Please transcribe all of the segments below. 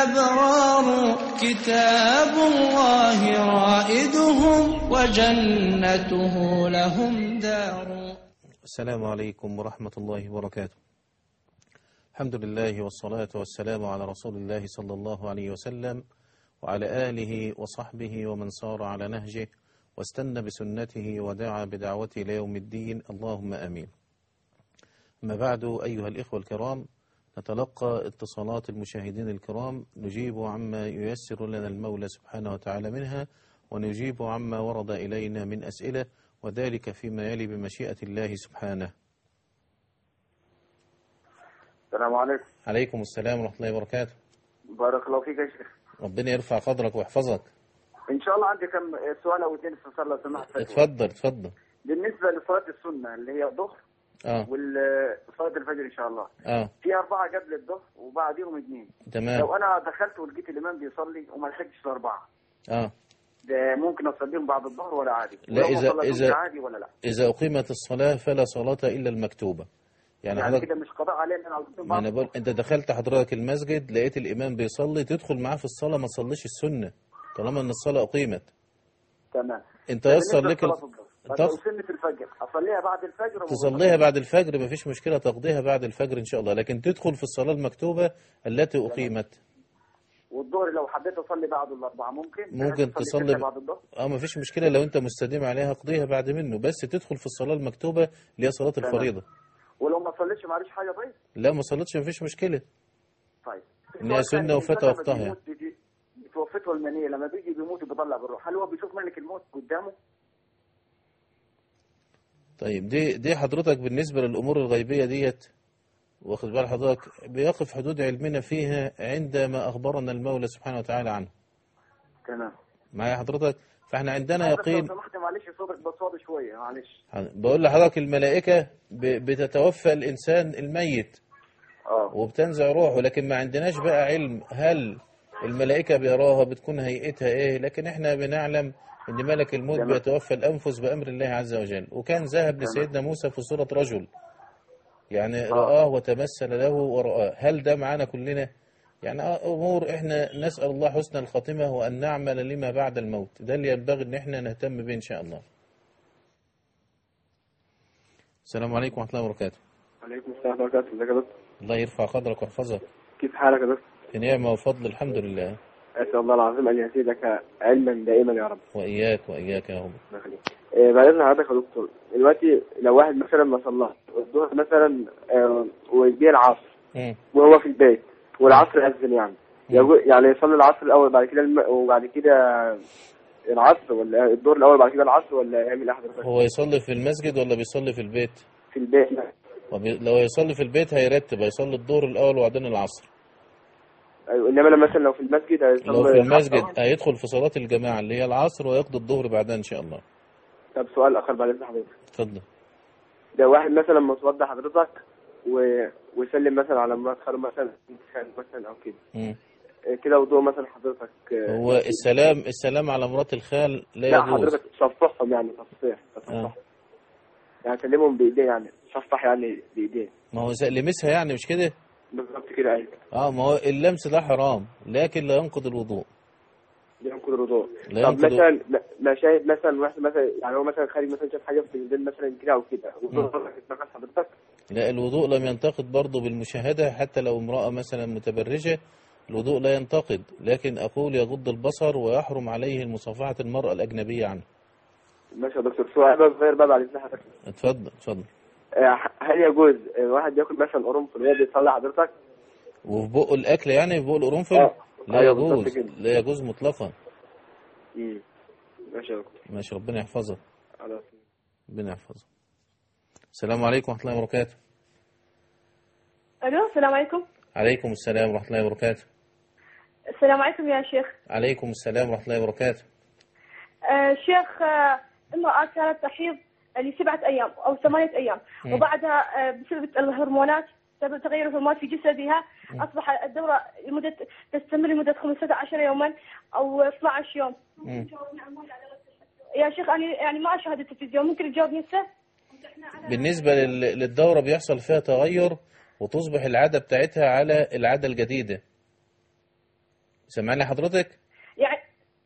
الأبرار كتاب الله رائدهم وجنته لهم دار السلام عليكم ورحمة الله وبركاته الحمد لله والصلاة والسلام على رسول الله صلى الله عليه وسلم وعلى آله وصحبه ومن صار على نهجه واستنى بسنته ودعا بدعوته إلى يوم الدين اللهم آمين أما بعد أيها الإخوة الكرام نتلقى اتصالات المشاهدين الكرام نجيب عما ييسر لنا المولى سبحانه وتعالى منها ونجيب عما ورد إلينا من أسئلة وذلك فيما يلي بمشيئة الله سبحانه السلام عليكم عليكم السلام ورحمة الله وبركاته بارك الله فيك يا شيخ ربنا يرفع قدرك ويحفظك ان شاء الله عندي كم سؤال او اثنين في الصلاه لو سمحت فتوى. اتفضل اتفضل بالنسبه لصلاه السنه اللي هي الظهر اه وصلاه الفجر ان شاء الله اه في اربعه قبل الظهر وبعديهم اثنين تمام لو انا دخلت ولقيت الامام بيصلي وما لحقتش الاربعه اه ده ممكن اصليهم بعد الظهر ولا عادي لا، ولو إذا- ما صليتهمش إذا- عادي ولا لا إذا أقيمت الصلاة فلا صلاة إلا المكتوبة يعني يعني حضرتك كده مش قضاء عليه ان انا اصليهم ما بعد أنا بقول أنت دخلت حضرتك المسجد لقيت الإمام بيصلي تدخل معاه في الصلاة ما تصليش السنة طالما إن الصلاة أقيمت تمام أنت ده يسر بالنسبة لك ال- لصلاة الظهر. طب تق- لو سنة الفجر اصليها بعد الفجر ولا تصليها بعد الفجر ما فيش مشكلة تقضيها بعد الفجر إن شاء الله لكن تدخل في الصلاة المكتوبة التي أقيمت والظهر لو حبيت اصلي بعد الاربعه ممكن ممكن أصلي تصلي ستة ب- بعد الظهر اه ما فيش مشكلة لو أنت مستديم عليها قضيها بعد منه بس تدخل في الصلاة المكتوبة اللي هي صلاة تمام. الفريضة ولو ما صليتش معلش حاجه طيب لا ما صليتش ما فيش مشكلة طيب إنها سنة وفات لما وقتها بيموت بيجي- بتوفته المنيه لما بيجي بيموت وبيطلع بالروح هل هو بيشوف ملك الموت قدامه؟ طيب دي دي حضرتك بالنسبة للأمور الغيبية ديت واخد بال حضرتك بيقف حدود علمنا فيها عندما أخبرنا المولى سبحانه وتعالى عنه تمام معايا حضرتك فاحنا عندنا حضرتك يقين لو سمحت معلش صوتك بس واضح شويه معلش بقول لحضرتك الملائكة ب- بتتوفى الإنسان الميت اه وبتنزع روحه لكن ما عندناش بقى علم هل الملائكة بيراها بتكون هيئتها ايه لكن احنا بنعلم ان ملك الموت تمام. بيتوفى الأنفس بأمر الله عز وجل وكان ذهب تمام. لسيدنا موسى في صورة رجل يعني آه. رآه وتمثل له ورآه هل ده معانا كلنا يعني آه أمور احنا نسأل الله حسن الخاتمة وأن نعمل لما بعد الموت ده اللي ينبغي ان احنا نهتم به إن شاء الله السلام عليكم ورحمة الله وبركاته عليكم السلام ورحمة الله وبركاته ازيك يا دكتور الله يرفع قدرك ويحفظك كيف حالك يا دكتور في نعمة وفضل الحمد لله أسأل الله العظيم أن يزيدك علما دائما يا رب وإياك وإياك يا رب الله يخليك آه، بعد إذن حضرتك يا دكتور دلوقتي لو واحد مثلا ما صلاش الظهر مثلا آه، وجه العصر مم. وهو في البيت والعصر أذن يعني يجو- يعني يصلي العصر الأول بعد كده الم... وبعد كده العصر ولا الظهر الأول بعد كده العصر ولا يعمل إيه حضرتك هو يصلي في المسجد ولا بيصلي في البيت في البيت وبي... لو يصلي في البيت هيرتب هيصلي الظهر الأول وبعدين العصر أيوة إنما لما مثلا لو في المسجد هيصلي لو في المسجد العصر. هيدخل في صلاة الجماعة اللي هي العصر ويقضي الظهر بعدها إن شاء الله طب سؤال آخر بعد إذن حضرتك اتفضل ده واحد مثلا متوضى حضرتك و... ويسلم مثلا على مرات خاله مثلا خال مثلا او كده مم. إيه كده وضوء مثلا حضرتك آه، هو السلام السلام على مرات الخال لا لا يجوز حضرتك صفحهم يعني تصفيح تصفح آه. يعني سلمهم بايديه يعني صفح يعني بايديه ما هو لمسها يعني مش كده بالظبط كده ايوه اه ما هو اللمس ده حرام لكن لا ينقض الوضوء دي ينقض الوضوء لا طب ينقض مثلا ما- ما شاهد مثلا واحد مثلا يعني هو مثلا خارج مثلا شاف حاجه في التلفزيون مثلا كده او كده وضوء اتنقص حضرتك لا الوضوء لم ينتقد برضه بالمشاهدة حتى لو امرأة مثلا متبرجة الوضوء لا ينتقد لكن أقول يغض البصر ويحرم عليه المصافحة المرأة الأجنبية عنه ماشي يا دكتور سؤال بقى صغير بقى بعد اذن حضرتك اتفضل اتفضل آه، هل يجوز آه، واحد ياكل مثلا قرنفل وهو بيصلي حضرتك وفي بقه الأكل يعني في بقه القرنفل آه. لا أيوة بالظبط يجوز كده. لا يجوز مطلقا امم ماشي يا دكتور ماشي ربنا يحفظك خلاص ربنا يحفظك السلام عليكم ورحمة الله وبركاته الو السلام عليكم عليكم السلام ورحمة الله وبركاته السلام عليكم يا شيخ عليكم السلام ورحمة الله وبركاته آه شيخ آه امرأة كانت تحيض لسبعة أيام أو ثمانية أيام مم. وبعدها آه بسبب الهرمونات بسبب تغير الهرمونات في جسدها أصبح الدورة لمدة تستمر لمدة 15 يوما أو 12 يوم مم. يا شيخ أنا يعني ما أشاهد التلفزيون ممكن تجاوبني هسه؟ بالنسبة لل- للدورة بيحصل فيها تغير وتصبح العادة بتاعتها على العادة الجديدة سامعني حضرتك يعني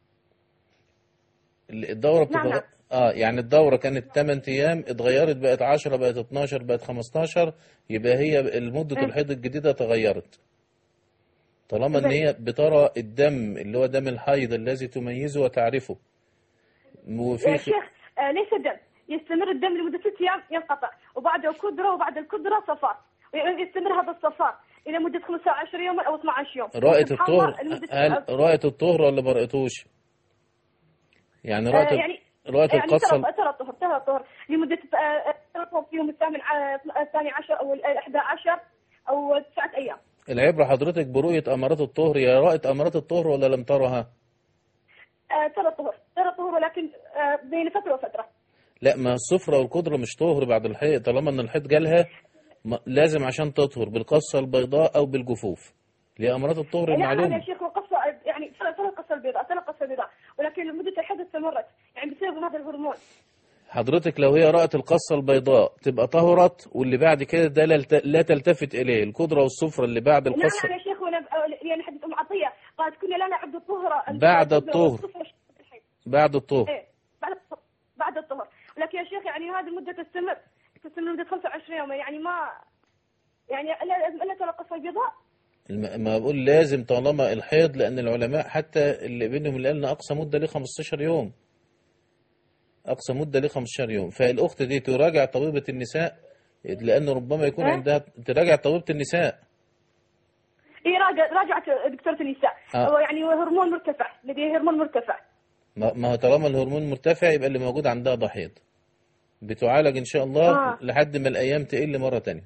الدورة نعم، بتتغ... نعم. اه يعني الدورة كانت 8 ايام اتغيرت بقت 10 بقت 12 بقت 15 يبقى هي مدة إيه. الحيض الجديدة تغيرت طالما ان إزاي؟ هي بترى الدم اللي هو دم الحيض الذي تميزه وتعرفه وفي يا خ- شيخ آه، ليس دم يستمر الدم لمدة ست أيام ينقطع وبعده كدرة وبعد الكدرة صفار يعني يستمر هذا الصفار إلى مدة 15 يوما أو 12 يوم رائة سبحان الله، الطهر لمدة- هل رائة الطهر ولا ما رأيتوش؟ يعني آه، رائة يعني رائة يعني القصة ترى ترى الطهر ترى الطهر لمدة آه، آه، في يوم الثامن ع- الثاني عشر أو الأحد عشر أو تسعة أيام العبرة حضرتك برؤية أمارات الطهر يا رأت أمارات الطهر ولا لم ترها؟ آه، ترى الطهر ترى الطهر ولكن آه، بين فترة وفترة لا ما الصفرة والقدرة مش طهر بعد الحيض طالما ان الحيض جالها ما- لازم عشان تطهر بالقصة البيضاء او بالجفوف لأمارات الطهر لا أنا المعلومة يا شيخ وقصة يعني ترى ترى القصة البيضاء ترى القصة البيضاء ولكن مدة الحيض استمرت يعني بسبب هذا الهرمون حضرتك لو هي رأت القصة البيضاء تبقى طهرت واللي بعد كده ده لا الت- لا تلتفت إليه القدرة والصفرة اللي بعد نعم القصة نعم يا شيخ وانا يعني حديث ام عطيه قالت كنا لا نعد الطهر بعد الطهر. الصفر الحيض. بعد الطهر ايه بعد الطهر بعد الطهر ولكن يا شيخ يعني هذه المده تستمر تستمر لمده 25 يوما يعني ما يعني لا لازم الا ترى القصه البيضاء الم- ما بقول لازم طالما الحيض لأن العلماء حتى اللي بينهم اللي قالنا أقصى مدة ليه 15 يوم أقصى مدة ليه 15 يوم فالأخت دي تراجع طبيبة النساء لأن ربما يكون أه؟ عندها تراجع طبيبة النساء هي راجع راجعت دكتوره النساء آه. هو يعني هرمون مرتفع لديه هرمون مرتفع ما ما هو طالما الهرمون مرتفع يبقى اللي موجود عندها ضحيض بتعالج إن شاء الله آه. لحد ما الأيام تقل مرة تانية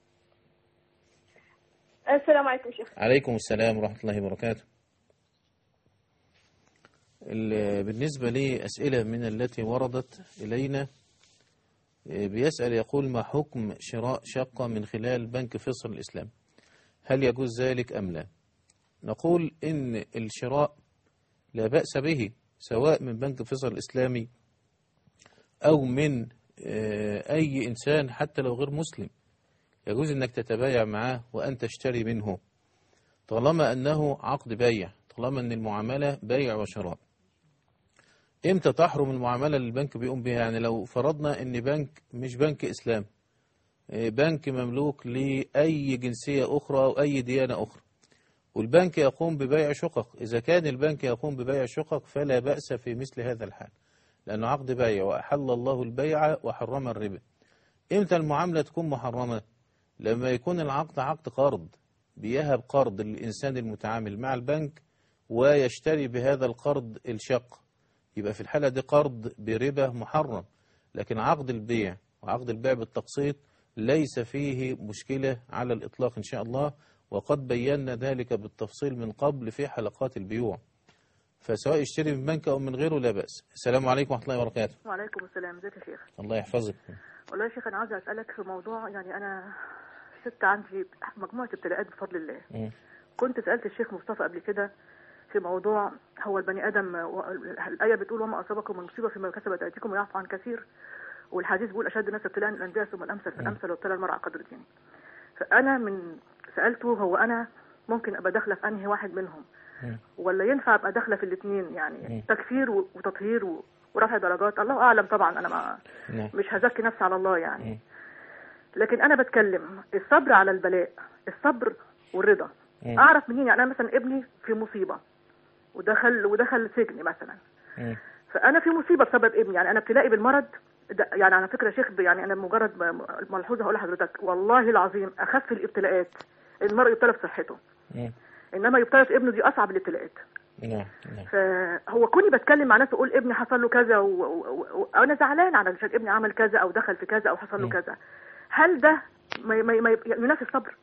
السلام عليكم شيخ عليكم السلام ورحمة الله وبركاته ال- بالنسبة لي أسئلة من التي وردت إلينا إيه، بيسأل يقول ما حكم شراء شقة من خلال بنك فيصل الإسلام هل يجوز ذلك أم لا نقول إن الشراء لا بأس به سواء من بنك فيصل الإسلامي أو من آه، أي إنسان حتى لو غير مسلم يجوز أنك تتبايع معه وأن تشتري منه طالما أنه عقد بيع طالما أن المعاملة بيع وشراء إمتى تحرم المعاملة اللي البنك بيقوم بها يعني لو فرضنا أن بنك مش بنك إسلام إيه، بنك مملوك لأي جنسية أخرى أو أي ديانة أخرى والبنك يقوم ببيع شقق إذا كان البنك يقوم ببيع شقق فلا بأس في مثل هذا الحال لأنه عقد بيع وأحل الله البيع وحرم الربا إمتى المعاملة تكون محرمة لما يكون العقد عقد قرض بيهب قرض للإنسان المتعامل مع البنك ويشتري بهذا القرض الشق يبقى في الحالة دي قرض بربا محرم لكن عقد البيع وعقد البيع بالتقسيط ليس فيه مشكلة على الإطلاق إن شاء الله وقد بينا ذلك بالتفصيل من قبل في حلقات البيوع فسواء يشتري من بنك أو من غيره لا بأس السلام عليكم ورحمة الله وبركاته وعليكم السلام ازيك يا شيخ الله يحفظك والله يا شيخ انا عاوزه اسالك في موضوع يعني انا ست عندي مجموعه ابتلاءات بفضل الله مم. كنت سالت الشيخ مصطفى قبل كده في موضوع هو البني ادم و- الايه بتقول وما اصابكم من مصيبه فيما كسبت ايديكم ويعفو عن كثير والحديث بيقول اشد الناس ابتلاء الانبياء ثم الامثل فالامثل وابتلى المرء على قدر دينه فانا من سالته هو انا ممكن ابقى داخله في انهي واحد منهم مم. ولا ينفع ابقى داخله في الاثنين مم. يعني تكفير و- وتطهير و- ورفع درجات الله اعلم طبعا انا ما نعم مش هزكي نفسي على الله يعني مم. لكن انا بتكلم الصبر على البلاء الصبر والرضا مم. اعرف منين يعني انا مثلا ابني في مصيبه ودخل ودخل سجن مثلا مم. فانا في مصيبه بسبب ابني يعني انا ابتلائي بالمرض ده يعني على فكره يا شيخ يعني انا مجرد م- ملحوظه هقول لحضرتك والله العظيم اخف الابتلاءات المرء يبتلى بصحته مم. انما يبتلى في ابنه دي اصعب الابتلاءات نعم نعم فهو كوني بتكلم مع ناس واقول ابني حصل له كذا وانا زعلان على عشان ابني عمل كذا او دخل في كذا او حصل له م. كذا هل ده ما ما ما ينافي الصبر؟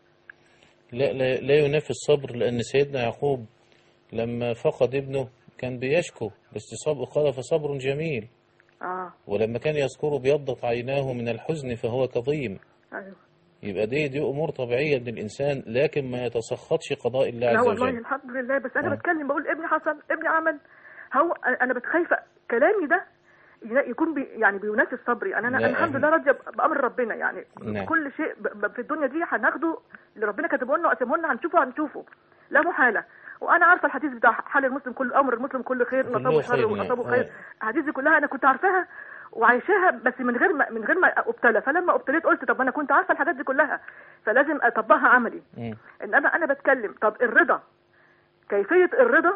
لا لا لا ينافي الصبر لأن سيدنا يعقوب لما فقد ابنه كان بيشكو بس صبر قال فصبر جميل اه ولما كان يذكره بيضت عيناه من الحزن فهو كظيم ايوه يبقى دي دي أمور طبيعية من الإنسان لكن ما يتسخطش قضاء الله لا عز والله وجل الحمد لله بس انا آه. بتكلم بقول ابني حصل ابني عمل هو انا بتخايفه كلامي ده يكون بي يعني بينافي الصبر يعني انا لا، الحمد أهم. لله راضيه بامر ربنا يعني نعم. كل شيء ب- ب- في الدنيا دي هناخده اللي ربنا كاتبه لنا وقسمه لنا هنشوفه هنشوفه لا محاله وانا عارفه الحديث بتاع حال المسلم كل امر المسلم كل خير ان كله اصابه شر خير، وان اصابه نعم. خير آه. الحديث دي كلها انا كنت عارفاها وعايشاها بس من غير ما من غير ما ابتلى فلما ابتليت قلت طب انا كنت عارفه الحاجات دي كلها فلازم اطبقها عملي مم. انما انا بتكلم طب الرضا كيفيه الرضا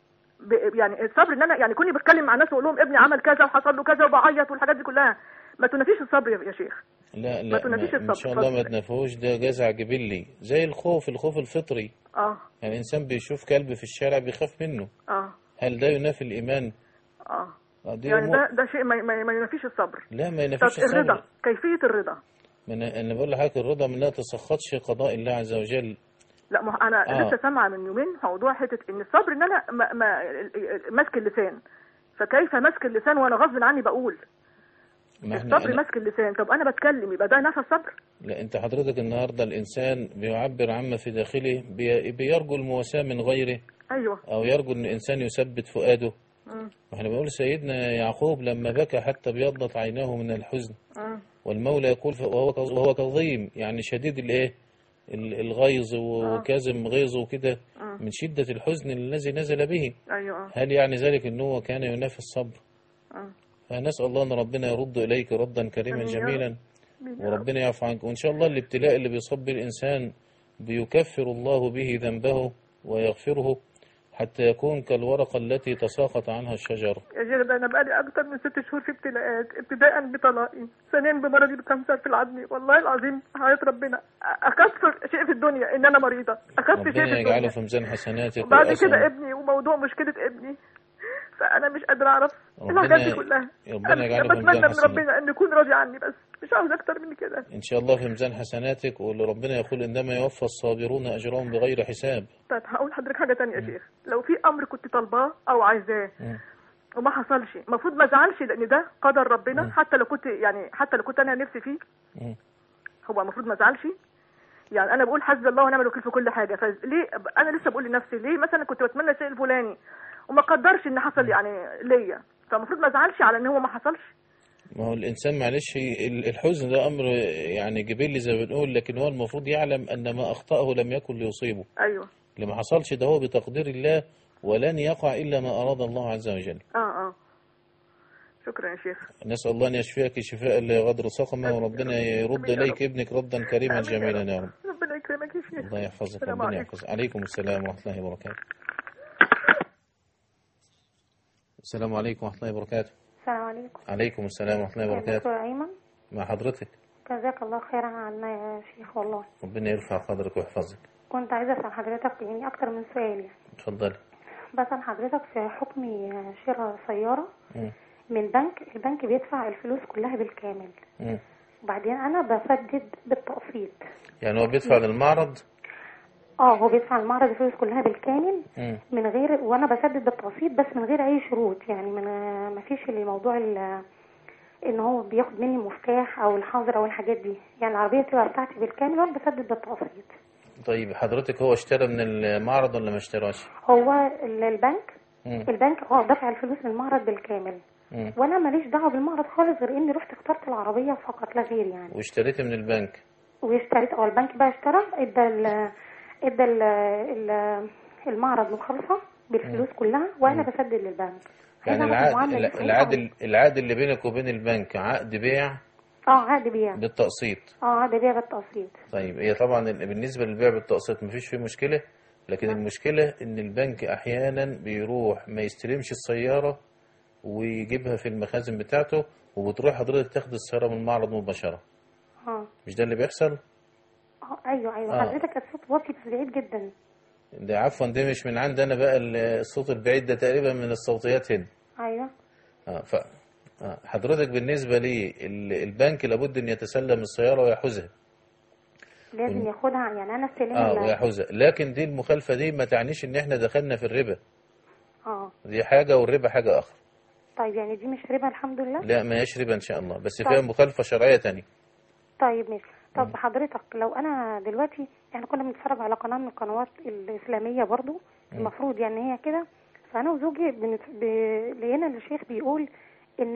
ب- يعني الصبر ان انا يعني كوني بتكلم مع ناس واقول لهم ابني عمل كذا وحصل له كذا وبعيط والحاجات دي كلها ما تنافيش الصبر يا- يا شيخ لا ما لا تنافيش ما ان الصبر. شاء الله ما اتفضل. تنافوش ده جزع جبلي زي الخوف الخوف الفطري اه يعني الانسان بيشوف كلب في الشارع بيخاف منه اه هل ده ينافي الايمان اه آه، دي يعني أمور- ده ده شيء ما, ما, ما ينافيش الصبر لا ما طب ينافيش الرضا الصبر كيفيه الرضا ما انا انا بقول لحضرتك الرضا من لا تسخطش قضاء الله عز وجل لا ما هو انا آه. لسه سامعه من يومين موضوع حته ان الصبر ان انا ما ما ماسك اللسان فكيف ماسك اللسان وانا غصب عني بقول ما احنا الصبر أنا ماسك اللسان طب انا بتكلم يبقى ده نفس صبر لا انت حضرتك النهارده الانسان بيعبر عما في داخله بي- بيرجو المواساة من غيره ايوه او يرجو ان الانسان يثبت فؤاده مم. واحنا بنقول سيدنا يعقوب لما بكى حتى بيضت عيناه من الحزن مم. والمولى يقول ف- وهو كظ- وهو كظيم يعني شديد الايه ال- الغيظ وكاظم غيظه وكده من شدة الحزن الذي نزل به ايوه اه هل يعني ذلك ان هو كان ينافي الصبر آه. فنسأل الله ان ربنا يرد اليك ردا كريما آمين يا رب. جميلا آمين يا رب. وربنا يعفو عنك وان شاء الله الابتلاء اللي بيصاب به الانسان بيكفر الله به ذنبه ويغفره حتى يكون كالورقة التي تساقط عنها الشجر يا شيخ ده انا بقالي اكتر من ست شهور في ابتلاءات ابتداء بطلاقي ثانيا بمرضي بكانسر في العظم والله العظيم حياة ربنا اخف شيء في الدنيا ان انا مريضه اخف شيء ربنا في يجعله الدنيا في ميزان حسناتك وبعد وأسأل- كده ابني وموضوع مشكله ابني فانا مش قادره اعرف ربنا- الحاجات دي كلها ربنا أنا يجعله في بتمنى ميزان من حسناتك. ربنا ان يكون راضي عني بس مش عاوز اكتر من كده إن شاء الله في ميزان حسناتك واللي ربنا يقول إنما يوفى الصابرون أجرهم بغير حساب طيب هقول لحضرتك حاجه تانية يا شيخ لو في امر كنت طالباه او عايزاه مم. وما حصلش المفروض ما ازعلش لان ده قدر ربنا حتى لو كنت يعني حتى لو كنت انا نفسي فيه مم. هو المفروض ما ازعلش يعني انا بقول حسبي الله ونعم الوكيل في كل حاجه فليه انا لسه بقول لنفسي ليه مثلا كنت بتمنى الشيء الفلاني وما قدرش ان حصل يعني ليا فالمفروض ما ازعلش على ان هو ما حصلش ما هو الإنسان معلش ال- الحزن ده أمر يعني جبلي زي ما بنقول لكن هو المفروض يعلم أن ما أخطأه لم يكن ليصيبه ايوه اللي ما حصلش ده هو بتقدير الله ولن يقع إلا ما أراد الله عز وجل اه اه شكرا يا شيخ نسأل الله أن يشفيك شفاء لا يغادر سقما وربنا يرد آمين يا إليك رب. ابنك ردا كريما آمين يا جميلا يا رب ربنا يكرمك يا شيخ الله يحفظك السلام ربنا عليكم. يحفظك عليكم السلام ورحمة الله وبركاته السلام عليكم ورحمة الله وبركاته السلام عليكم عليكم السلام ورحمة الله يا وبركاته دكتور أيمن مع حضرتك جزاك الله خيرا عنا يا شيخ والله ربنا يرفع قدرك ويحفظك كنت عايزة أسأل حضرتك يعني أكتر من سؤال يعني اتفضلي بسأل حضرتك في حكم شراء سيارة مم. من بنك البنك بيدفع الفلوس كلها بالكامل مم. وبعدين أنا بسدد بالتقسيط يعني هو بيدفع للمعرض اه هو بيدفع المعرض الفلوس كلها بالكامل مم. من غير وانا بسدد بالتقسيط بس من غير اي شروط يعني من ما فيش الموضوع ال- ان هو بياخد مني المفتاح او الحظر او الحاجات دي يعني العربيه تبقى بتاعتي بالكامل وانا بسدد بالتقسيط طيب حضرتك هو اشترى من المعرض ولا ما اشتراش هو ال- البنك مم. البنك اه دفع الفلوس للمعرض بالكامل مم. وانا ماليش دعوه بالمعرض خالص غير اني رحت اخترت العربيه فقط لا غير يعني واشتريت من البنك واشتريت اه البنك بقى اشترى ادى ال ادى ال ال المعرض مخالصه بالفلوس كلها وانا بسدد للبنك يعني عايزة أعرف العقد المعاملة دي صحيحة العقد ولا- العقد اللي بينك وبين البنك عقد بيع اه عقد بيع بالتقسيط اه عقد بيع بالتقسيط طيب هي طبعا ال- بالنسبة للبيع بالتقسيط مفيش فيه مشكلة لكن المشكلة ان البنك احيانا بيروح ما يستلمش السيارة ويجيبها في المخازن بتاعته وبتروح حضرتك تاخد السيارة من المعرض مباشرة اه مش ده اللي بيحصل اه ايوه ايوه آه. حضرتك الصوت واطي بس بعيد جدا ده عفوا ده مش من عندي انا بقى ال- الصوت البعيد ده تقريبا من الصوتيات هنا ايوه اه ف آه، حضرتك بالنسبة لي ال- البنك لابد ان يتسلم السيارة ويحوزها لازم ياخدها يعني انا استلم اه ال- ويحوزها لكن دي المخالفة دي ما تعنيش ان احنا دخلنا في الربا اه دي حاجة والربا حاجة اخرى طيب يعني دي مش ربا الحمد لله لا ما هيش ربا ان شاء الله بس طيب. فيها مخالفة شرعية تانية طيب ماشي طب حضرتك لو انا دلوقتي احنا كنا بنتفرج على قناه من القنوات الاسلاميه برضو المفروض يعني هي كده فانا وزوجي بنت... ب... لقينا الشيخ بيقول ان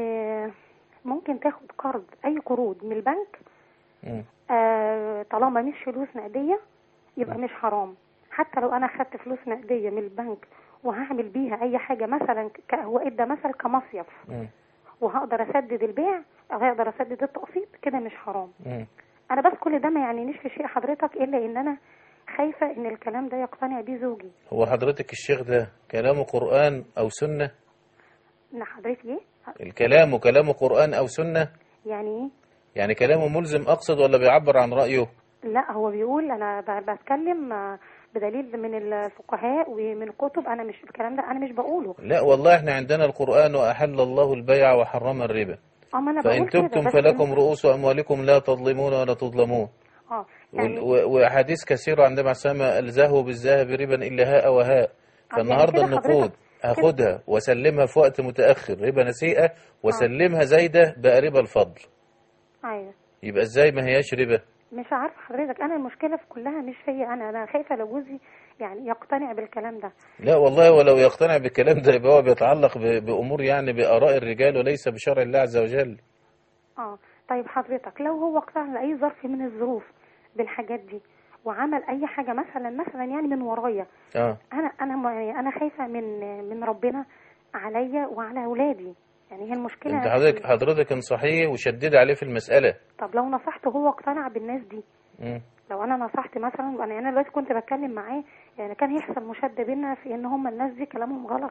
ممكن تاخد قرض اي قروض من البنك مم. آه طالما مش فلوس نقديه يبقى مش حرام حتى لو انا خدت فلوس نقديه من البنك وهعمل بيها اي حاجه مثلا ك- هو ادى مثل كمصيف مم. وهقدر اسدد البيع او هقدر اسدد التقسيط كده مش حرام مم. انا بس كل ده ما يعنينيش في شيء حضرتك الا ان انا خايفه ان الكلام ده يقتنع بيه زوجي هو حضرتك الشيخ ده كلامه قرآن أو سنة ان حضرتك ايه الكلام كلامه قرآن أو سنة يعني ايه يعني كلامه ملزم أقصد ولا بيعبر عن رأيه لا هو بيقول انا ب- بتكلم آه، بدليل من الفقهاء ومن كتب انا مش الكلام ده انا مش بقوله لا والله احنا عندنا القرآن وأحل الله البيع وحرم الربا اه ما انا فإن بقول كده تبتم بس فلكم رؤوس أموالكم لا تظلمون ولا تظلمون اه وال- يعني و- وأحاديث كثيرة عندما سمى الزهو بالذهب ربا إلا هاء وهاء فالنهاردة كده النقود حضرتك- هاخدها واسلمها في وقت متأخر ربا نسيئة واسلمها زايدة بقى ربا الفضل ايوه يبقى ازاي ما هياش ربا مش عارفه حضرتك انا المشكله في كلها مش هي انا انا خايفه لو جوزي يعني يقتنع بالكلام ده لا والله ولو يقتنع بالكلام ده يبقى هو بيتعلق ب- بأمور يعني بآراء الرجال وليس بشرع الله عز وجل اه طيب حضرتك لو هو اقتنع لاي ظرف من الظروف بالحاجات دي وعمل اي حاجه مثلا مثلا يعني من ورايا اه انا انا م- يعني انا خايفه من من ربنا عليا وعلى اولادي يعني هي المشكله انت حضرتك حضرتك انصحيه وشدد عليه في المسألة طب لو نصحته هو اقتنع بالناس دي مم. لو انا نصحت مثلا انا انا دلوقتي كنت بتكلم معاه يعني كان يحصل مشاده بينا في ان هم الناس دي كلامهم غلط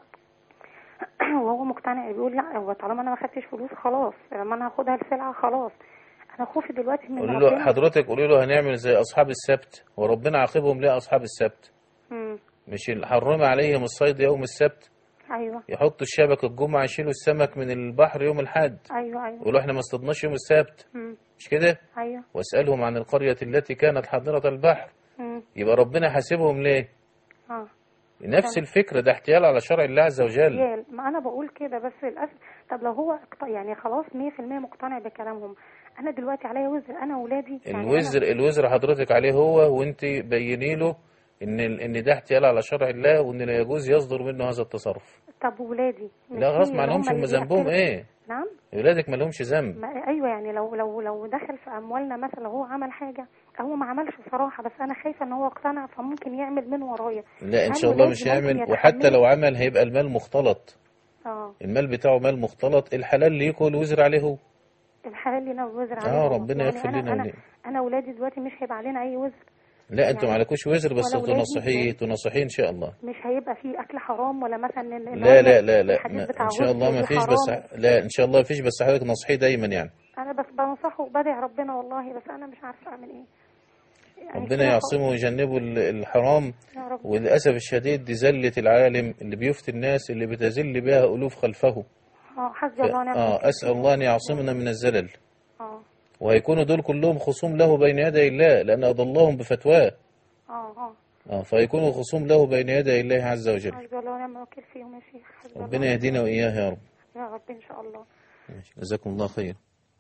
وهو مقتنع بيقول لا هو طالما انا ما خدتش فلوس خلاص لما انا هاخدها السلعه خلاص انا خوفي دلوقتي من قولي له ربنا حضرتك قولي له هنعمل زي أصحاب السبت وربنا عاقبهم ليه أصحاب السبت مم. مش اللي حرم عليهم الصيد يوم السبت ايوه يحطوا الشبك الجمعة يشيلوا السمك من البحر يوم الحد ايوه ايوه يقولوا احنا ما اصطدناش يوم السبت مم. مش كده ايوه واسألهم عن القرية التي كانت حاضرة البحر مم. يبقى ربنا حاسبهم ليه اه نفس الفكرة ده احتيال على شرع الله عز وجل رجال ما انا بقول كده بس للاسف طب لو هو اقت- يعني خلاص 100% مقتنع بكلامهم انا دلوقتي عليا وزر انا واولادي يعني الوزر الوزر حضرتك عليه هو وانت بيني له ان ال- ان ده احتيال على شرع الله وان لا يجوز يصدر منه هذا التصرف أنا طب ولادي مش لا غصب هي عنهمش هم هم اللي ذنبهم بيعترفوا؟ ايه نعم ولادك ما لهمش ذنب ما ايوه يعني لو لو لو دخل في اموالنا مثلا لو هو عمل حاجه هو ما عملش صراحه بس انا خايفه ان هو اقتنع فممكن يعمل من ورايا لا ان هل شاء الله ولادي مش ممكن هيعمل وحتى يتحملوا؟ لو عمل هيبقى المال مختلط اه المال بتاعه مال مختلط الحلال ليكوا والوزر عليه هو الحلال لنا والوزر اه عليهم ربنا يعني يغفر انا لنا انا وليه انا اولادي دلوقتي مش هيبقى علينا اي وزر لا انتوا يعني ما عليكوش وزر بس ولا ولادي تنصحيه يعني. تنصحيه ان شاء الله مش هيبقى فيه اكل حرام ولا مثلا إن- إن لا هو لا لا لا الحديث ما بتاع ان شاء غسل الله ما دي فيش بس حرام. لا ان شاء الله ما فيش بس حضرتك نصحيه دايما يعني انا بس بنصحه وبدعي ربنا والله بس انا مش عارفه اعمل ايه يعني ربنا كده يعصمه ويجنبه ال- الحرام يا رب وللاسف الشديد دي زله العالم اللي بيفتي الناس اللي بتذل بها الوف خلفه اه حسبي ف... الله ونعم اه الوكيل اسال الله ان يعصمنا من الزلل اه وهيكونوا دول كلهم خصوم له بين يدي الله لان اضلهم بفتواه اه اه اه فيكونوا خصوم له بين يدي الله عز وجل حسبي الله ونعم الوكيل فيهم يا شيخ حسبي الله ربنا يهدينا واياه يا رب يا رب ان شاء الله ماشي. جزاكم الله خير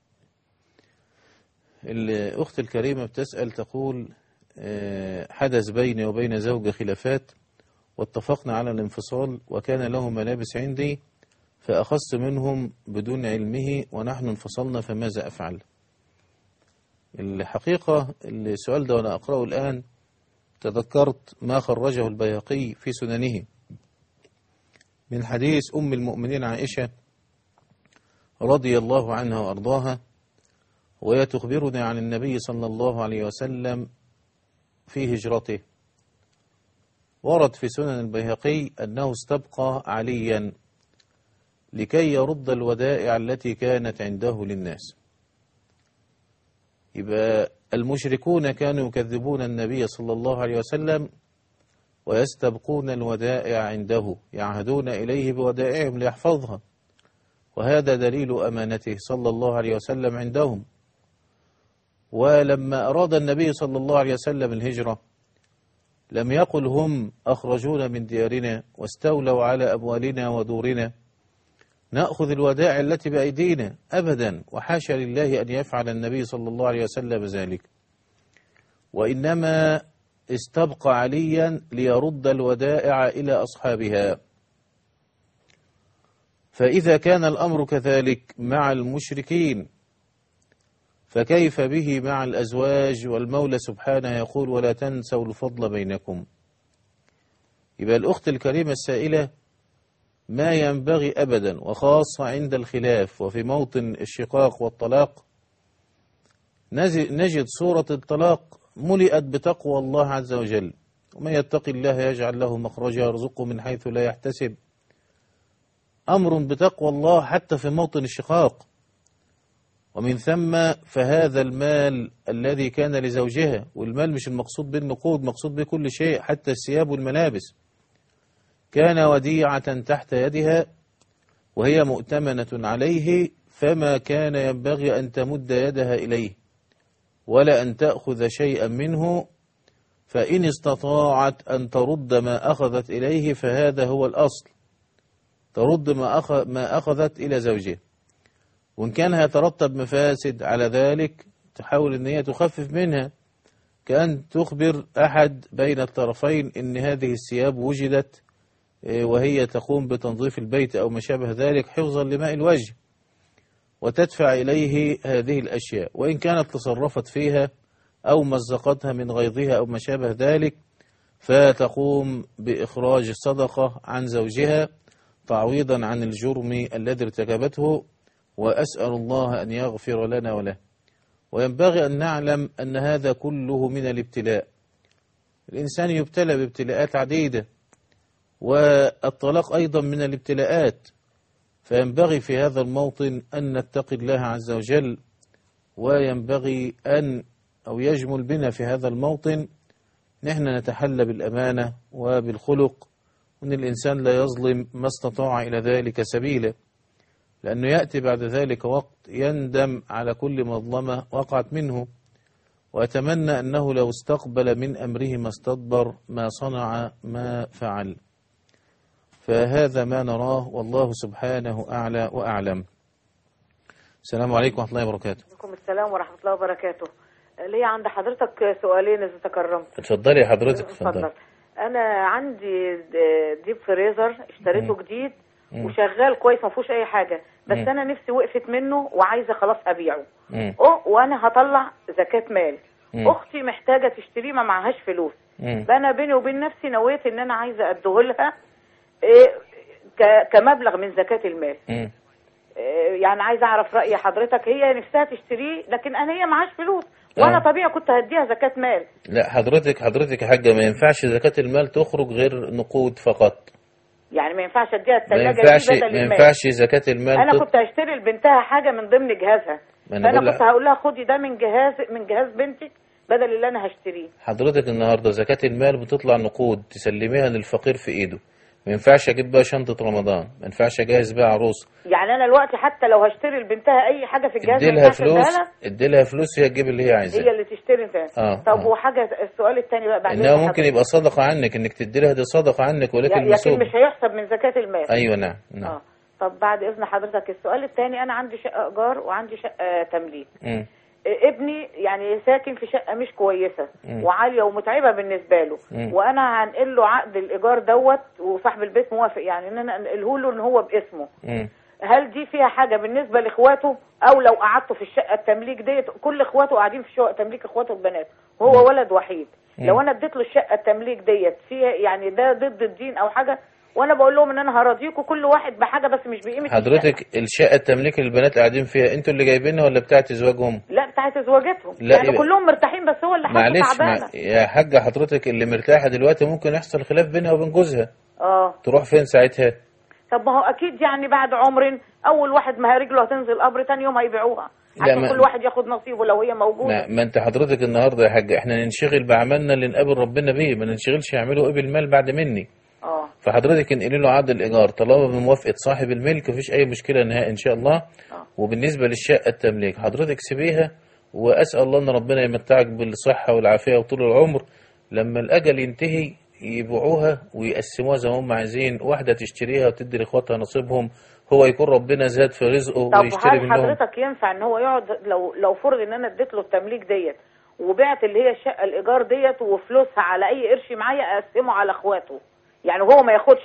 الأخت الكريمة بتسأل تقول آه، حدث بيني وبين زوجي خلافات واتفقنا على الانفصال وكان له ملابس عندي فأخذت منهم بدون علمه ونحن انفصلنا فماذا أفعل الحقيقة السؤال ده وأنا أقرأه الآن تذكرت ما خرجه البيهقي في سننه من حديث أم المؤمنين عائشة رضي الله عنها وأرضاها وهي تخبرنا عن النبي صلى الله عليه وسلم في هجرته ورد في سنن البيهقي أنه استبقى عليا لكي يرد الودائع التي كانت عنده للناس يبقى المشركون كانوا يكذبون النبي صلى الله عليه وسلم ويستبقون الودائع عنده يعهدون إليه بودائعهم ليحفظها وهذا دليل أمانته صلى الله عليه وسلم عندهم ولما أراد النبي صلى الله عليه وسلم الهجرة لم يقل هم أخرجونا من ديارنا واستولوا على أموالنا ودورنا نأخذ الودائع التي بأيدينا أبدا وحاشا لله أن يفعل النبي صلى الله عليه وسلم ذلك وإنما استبقى عليا ليرد الودائع إلى أصحابها فإذا كان الأمر كذلك مع المشركين فكيف به مع الأزواج والمولى سبحانه يقول ولا تنسوا الفضل بينكم يبقى الأخت الكريمة السائلة ما ينبغي أبدا وخاصة عند الخلاف وفي موطن الشقاق والطلاق نز- نجد سورة الطلاق ملئت بتقوى الله عز وجل ومن يتق الله يجعل له مخرجا يرزقه من حيث لا يحتسب أمر بتقوى الله حتى في موطن الشقاق ومن ثم فهذا المال الذي كان لزوجها والمال مش المقصود بالنقود مقصود بكل شيء حتى الثياب والملابس كان وديعة تحت يدها وهي مؤتمنة عليه فما كان ينبغي أن تمد يدها إليه ولا أن تأخذ شيئا منه فإن استطاعت أن ترد ما أخذت إليه فهذا هو الأصل ترد ما, أخ... ما أخذت إلى زوجها وإن كان هيترتب مفاسد على ذلك تحاول أن هي تخفف منها كأن تخبر أحد بين الطرفين أن هذه الثياب وجدت إيه، وهي تقوم بتنظيف البيت أو ما شابه ذلك حفظا لماء الوجه وتدفع إليه هذه الأشياء وإن كانت تصرفت فيها أو مزقتها من غيظها أو ما شابه ذلك فتقوم بإخراج الصدقة عن زوجها تعويضا عن الجرم الذي ارتكبته وأسأل الله أن يغفر لنا وله وينبغي أن نعلم أن هذا كله من الابتلاء الإنسان يبتلى بابتلاءات عديدة والطلاق أيضا من الابتلاءات فينبغي في هذا الموطن أن نتقي الله عز وجل وينبغي أن أو يجمل بنا في هذا الموطن نحن نتحلى بالأمانة وبالخلق وأن الإنسان لا يظلم ما استطاع إلى ذلك سبيلا لأنه يأتي بعد ذلك وقت يندم على كل مظلمة وقعت منه وأتمنى أنه لو استقبل من أمره ما استدبر ما صنع ما فعل فهذا ما نراه والله سبحانه أعلى وأعلم السلام عليكم ورحمة الله وبركاته عليكم السلام ورحمة الله وبركاته ليا عند حضرتك سؤالين إذا تكرمت اتفضلي يا حضرتك اتفضل اتفضلي أنا عندي د- ديب فريزر اشتريته مم. جديد مم. وشغال كويس ما فيهوش أي حاجة بس مم. أنا نفسي وقفت منه وعايزة خلاص أبيعه مم. أه وأنا هطلع زكاة مال مم. أختي محتاجة تشتريه ما معهاش فلوس مم. فأنا بيني وبين نفسي نويت إن أنا عايزة أديهولها إيه، ك- كمبلغ من زكاة المال مم. إيه، يعني عايزه اعرف راي حضرتك هي نفسها تشتريه لكن انا هي معاش فلوس وانا آه. طبيعي كنت هديها زكاه مال لا حضرتك حضرتك يا حاجة ما ينفعش زكاة المال تخرج غير نقود فقط يعني ما ينفعش اديها ما الثلاجه ينفعش دي بدل ما المال ينفعش زكاة المال انا تط- كنت هشتري لبنتها حاجه من ضمن جهازها ما أنا فانا بقول كنت لها- هقول لها خدي ده من جهاز من جهاز بنتك بدل اللي انا هشتريه حضرتك النهارده زكاة المال بتطلع نقود تسلميها للفقير في ايده ما ينفعش اجيب بقى شنطة رمضان ما ينفعش اجهز بقى عروس يعني انا دلوقتي حتى لو هشتري لبنتها اي حاجه في الجهاز ادي ما لها ينفعش أديها فلوس لها؟ ادي لها فلوس هي تجيب اللي هي هي عايزاه اللي تشتري انت آه، طب آه. وحاجه السؤال الثاني بقى بعدين انها ممكن يبقى صدقة عنك انك تدي لها دي صدقة عنك ولكن لكن مسوب مش هيحسب من زكاه المال ايوه نعم نعم اه طب بعد اذن حضرتك السؤال الثاني انا عندي شقه ايجار وعندي شقه تمليك مم. إيه، ابني يعني ساكن في شقه مش كويسه مم. وعاليه ومتعبه بالنسبه له مم. وانا هنقل له عقد الايجار دوت وصاحب البيت موافق يعني ان انا انقله له ان هو باسمه مم. هل دي فيها حاجه بالنسبه لاخواته او لو قعدته في الشقه التمليك ديت كل اخواته قاعدين في شقه تمليك اخواته البنات هو ولد وحيد مم. لو انا اديت له الشقه التمليك ديت فيها يعني ده ضد الدين او حاجه وانا بقول لهم ان انا هراضيكم كل واحد بحاجه بس مش بقيمه الشقة. حضرتك الشقة التمليك اللي البنات قاعدين فيها انتوا اللي جايبينها ولا بتاعت ازواجهم لا بتاعت زوجتهم لا، يعني يبقى- كلهم مرتاحين بس هو اللي حاسه معلش تعبانه مع... يا حاجة حضرتك اللي مرتاحة دلوقتي ممكن يحصل خلاف بينها وبين جوزها اه تروح فين ساعتها طب ما هو اكيد يعني بعد عمر اول واحد ما هي رجله هتنزل قبر تاني يوم هيبيعوها لا، عشان ما- كل واحد ياخد نصيبه لو هي موجوده ما, ما انت حضرتك النهارده يا حاجة احنا ننشغل بعملنا اللي نقابل ربنا بيه ما ننشغلش يعملوا ايه بالمال بعد مني اه فحضرتك انقلي له عقد الايجار طالما بموافقه صاحب الملك مفيش اي مشكله نهائي ان شاء الله آه. وبالنسبه للشقه التمليك حضرتك سيبيها واسال الله ان ربنا يمتعك بالصحه والعافيه وطول العمر لما الاجل ينتهي يبيعوها ويقسموها زي ما هم عايزين واحده تشتريها وتدي لاخواتها نصيبهم هو يكون ربنا زاد في رزقه طب ويشتري هل منهم حضرتك ينفع ان هو يقعد لو لو فرض ان انا اديت له التمليك ديت وبعت اللي هي الشقه الايجار ديت وفلوسها على اي قرش معايا اقسمه على اخواته يعني هو ما ياخدش بقى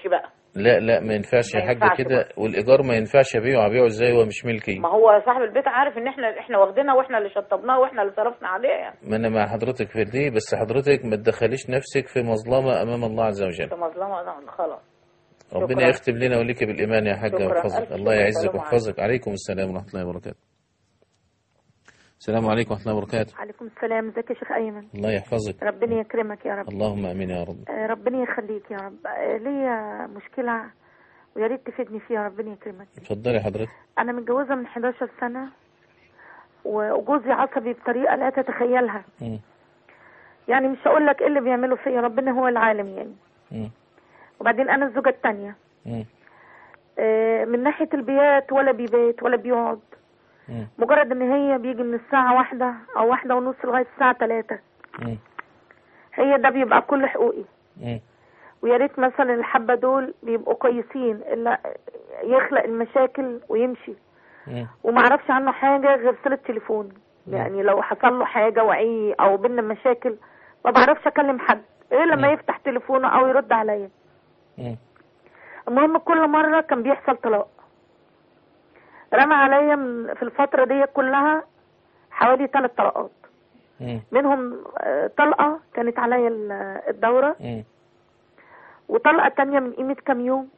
لا لا ما ينفعش ما يا حاجة ينفعش كده والإيجار ما ينفعش أبيعه أبيعه إزاي هو مش ملكي ما هو صاحب البيت عارف ان احنا احنا واخدينها واحنا اللي شطبناها واحنا اللي صرفنا عليها يعني ما أنا مع حضرتك في دي بس حضرتك ما تدخليش نفسك في مظلمة أمام الله عز وجل في مظلمه لا، خلاص ربنا شكرا. يختم لنا وليك بالإيمان يا حاج شكرا. ويحفظك ألف الله شكر. يعزك السلام ويحفظك عليكم السلام ورحمة الله وبركاته السلام عليكم ورحمة الله وبركاته عليكم السلام ازيك يا شيخ ايمن الله يحفظك ربنا يكرمك يا رب اللهم امين يا رب آه، ربنا يخليك يا رب آه، ليا مشكله ويا ريت تفيدني فيها ربنا يكرمك اتفضلي حضرتك انا متجوزه من 11 سنه و- وجوزي عصبي بطريقه لا تتخيلها مم. يعني مش هقول لك ايه اللي بيعمله فيا ربنا هو العالم يعني مم. وبعدين انا الزوجه الثانيه مم. من ناحيه البيات ولا بيبات ولا بيقعد مم. مجرد ان هي بيجي من الساعه واحدة او واحدة ونص لغايه الساعه 3 مم. هي ده بيبقى كل حقوقي مم. ويا ريت مثلا الحبه دول بيبقوا كويسين الا يخلق المشاكل ويمشي مم. وما اعرفش عنه حاجه غير صله تليفون يعني لو حصل له حاجه وعي او بينا مشاكل ما بعرفش اكلم حد ايه لما مم. يفتح تليفونه او يرد عليا مم. المهم كل مره كان بيحصل طلاق رمى عليا من- في الفتره دي كلها حوالي ثلاث طلقات مم. منهم آه، طلقه كانت عليا ال- الدوره مم. وطلقه تانية من قيمه كام يوم